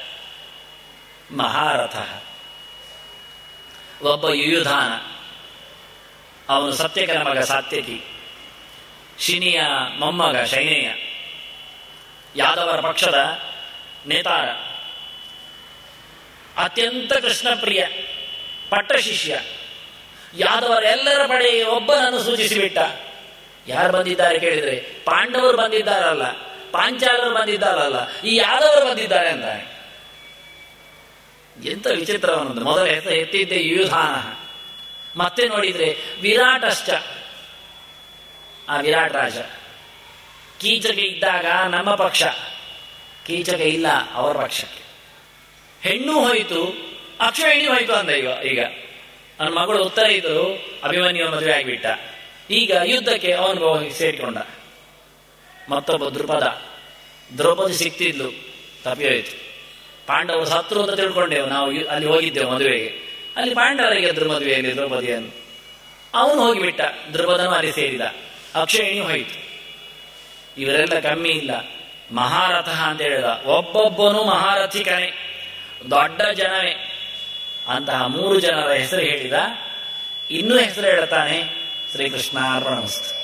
ಮಹಾರಥ ಒಬ್ಬ ಯುಯುಧಾನ ಅವನು ಸತ್ಯಕನ ಮಗ ಸಾತ್ಯಕಿ ಶಿನಿಯ ಮೊಮ್ಮಗ ಶೈನೇಯ ಯಾದವರ ಪಕ್ಷದ ನೇತಾರ ಅತ್ಯಂತ ಕೃಷ್ಣಪ್ರಿಯ ಪಟ್ಟ ಶಿಷ್ಯ ಯಾದವರೆಲ್ಲರ ಪಡೆಗೆ ಒಬ್ಬನನ್ನು ಸೂಚಿಸಿಬಿಟ್ಟ ಯಾರು ಬಂದಿದ್ದಾರೆ ಕೇಳಿದ್ರೆ ಪಾಂಡವರು ಬಂದಿದ್ದಾರಲ್ಲ ಪಾಂಚಾಲರು ಬಂದಿದ್ದಾರಲ್ಲ ಈ ಯಾದವರು ಬಂದಿದ್ದಾರೆ ಅಂತಾನೆ ಎಂತ ವಿಚಿತ್ರವನ್ನೊಂದು ಮೊದಲ ಹೆಸರು ಎತ್ತಿದ್ದೆ ಯುಧಾನ ಮತ್ತೆ ನೋಡಿದ್ರೆ ವಿರಾಟಶ್ಚ ಆ ವಿರಾಟ್ ರಾಜ ಕೀಚಕ ಇದ್ದಾಗ ನಮ್ಮ ಪಕ್ಷ ಕೀಚಕ ಇಲ್ಲ ಅವರ ಪಕ್ಷಕ್ಕೆ ಹೆಣ್ಣು ಹೋಯಿತು ಅಕ್ಷಯಣಿ ಹೋಯಿತು ಅಂದ ಈಗ ಈಗ ನನ್ನ ಮಗಳು ಉತ್ತರ ಇದ್ರು ಅಭಿಮನ್ಯು ಮದುವೆ ಆಗಿಬಿಟ್ಟ ಈಗ ಯುದ್ಧಕ್ಕೆ ಅವನು ಸೇರಿಕೊಂಡ ಮತ್ತೊಬ್ಬ ದೃಪದ ದ್ರೌಪದಿ ಸಿಕ್ತಿದ್ಲು ತಪ್ಪಿ ಹೋಯಿತು ಪಾಂಡವರು ಸತ್ರು ಅಂತ ತಿಳ್ಕೊಂಡೆವು ನಾವು ಅಲ್ಲಿ ಹೋಗಿದ್ದೆವು ಮದುವೆಗೆ ಅಲ್ಲಿ ಪಾಂಡವರಿಗೆ ಗೆದ್ರು ಮದುವೆಯಲ್ಲಿ ದ್ರೌಪದಿಯನ್ನು ಅವನು ಹೋಗಿಬಿಟ್ಟ ದ್ರೌಪದನು ಅಲ್ಲಿ ಸೇರಿದ ಅಕ್ಷಯಣಿ ಹೋಯಿತು ಇವರೆಲ್ಲ ಕಮ್ಮಿ ಇಲ್ಲ ಮಹಾರಥ ಅಂತ ಹೇಳಿದ ಒಬ್ಬೊಬ್ಬನು ಮಹಾರಥಿಕನೇ ದೊಡ್ಡ ಜನವೇ ಅಂತಹ ಮೂರು ಜನರ ಹೆಸರು ಹೇಳಿದ ಇನ್ನೂ ಹೆಸರು ಹೇಳ್ತಾನೆ ಶ್ರೀಕೃಷ್ಣ ಅರ್ಪಣಮಸ್ತು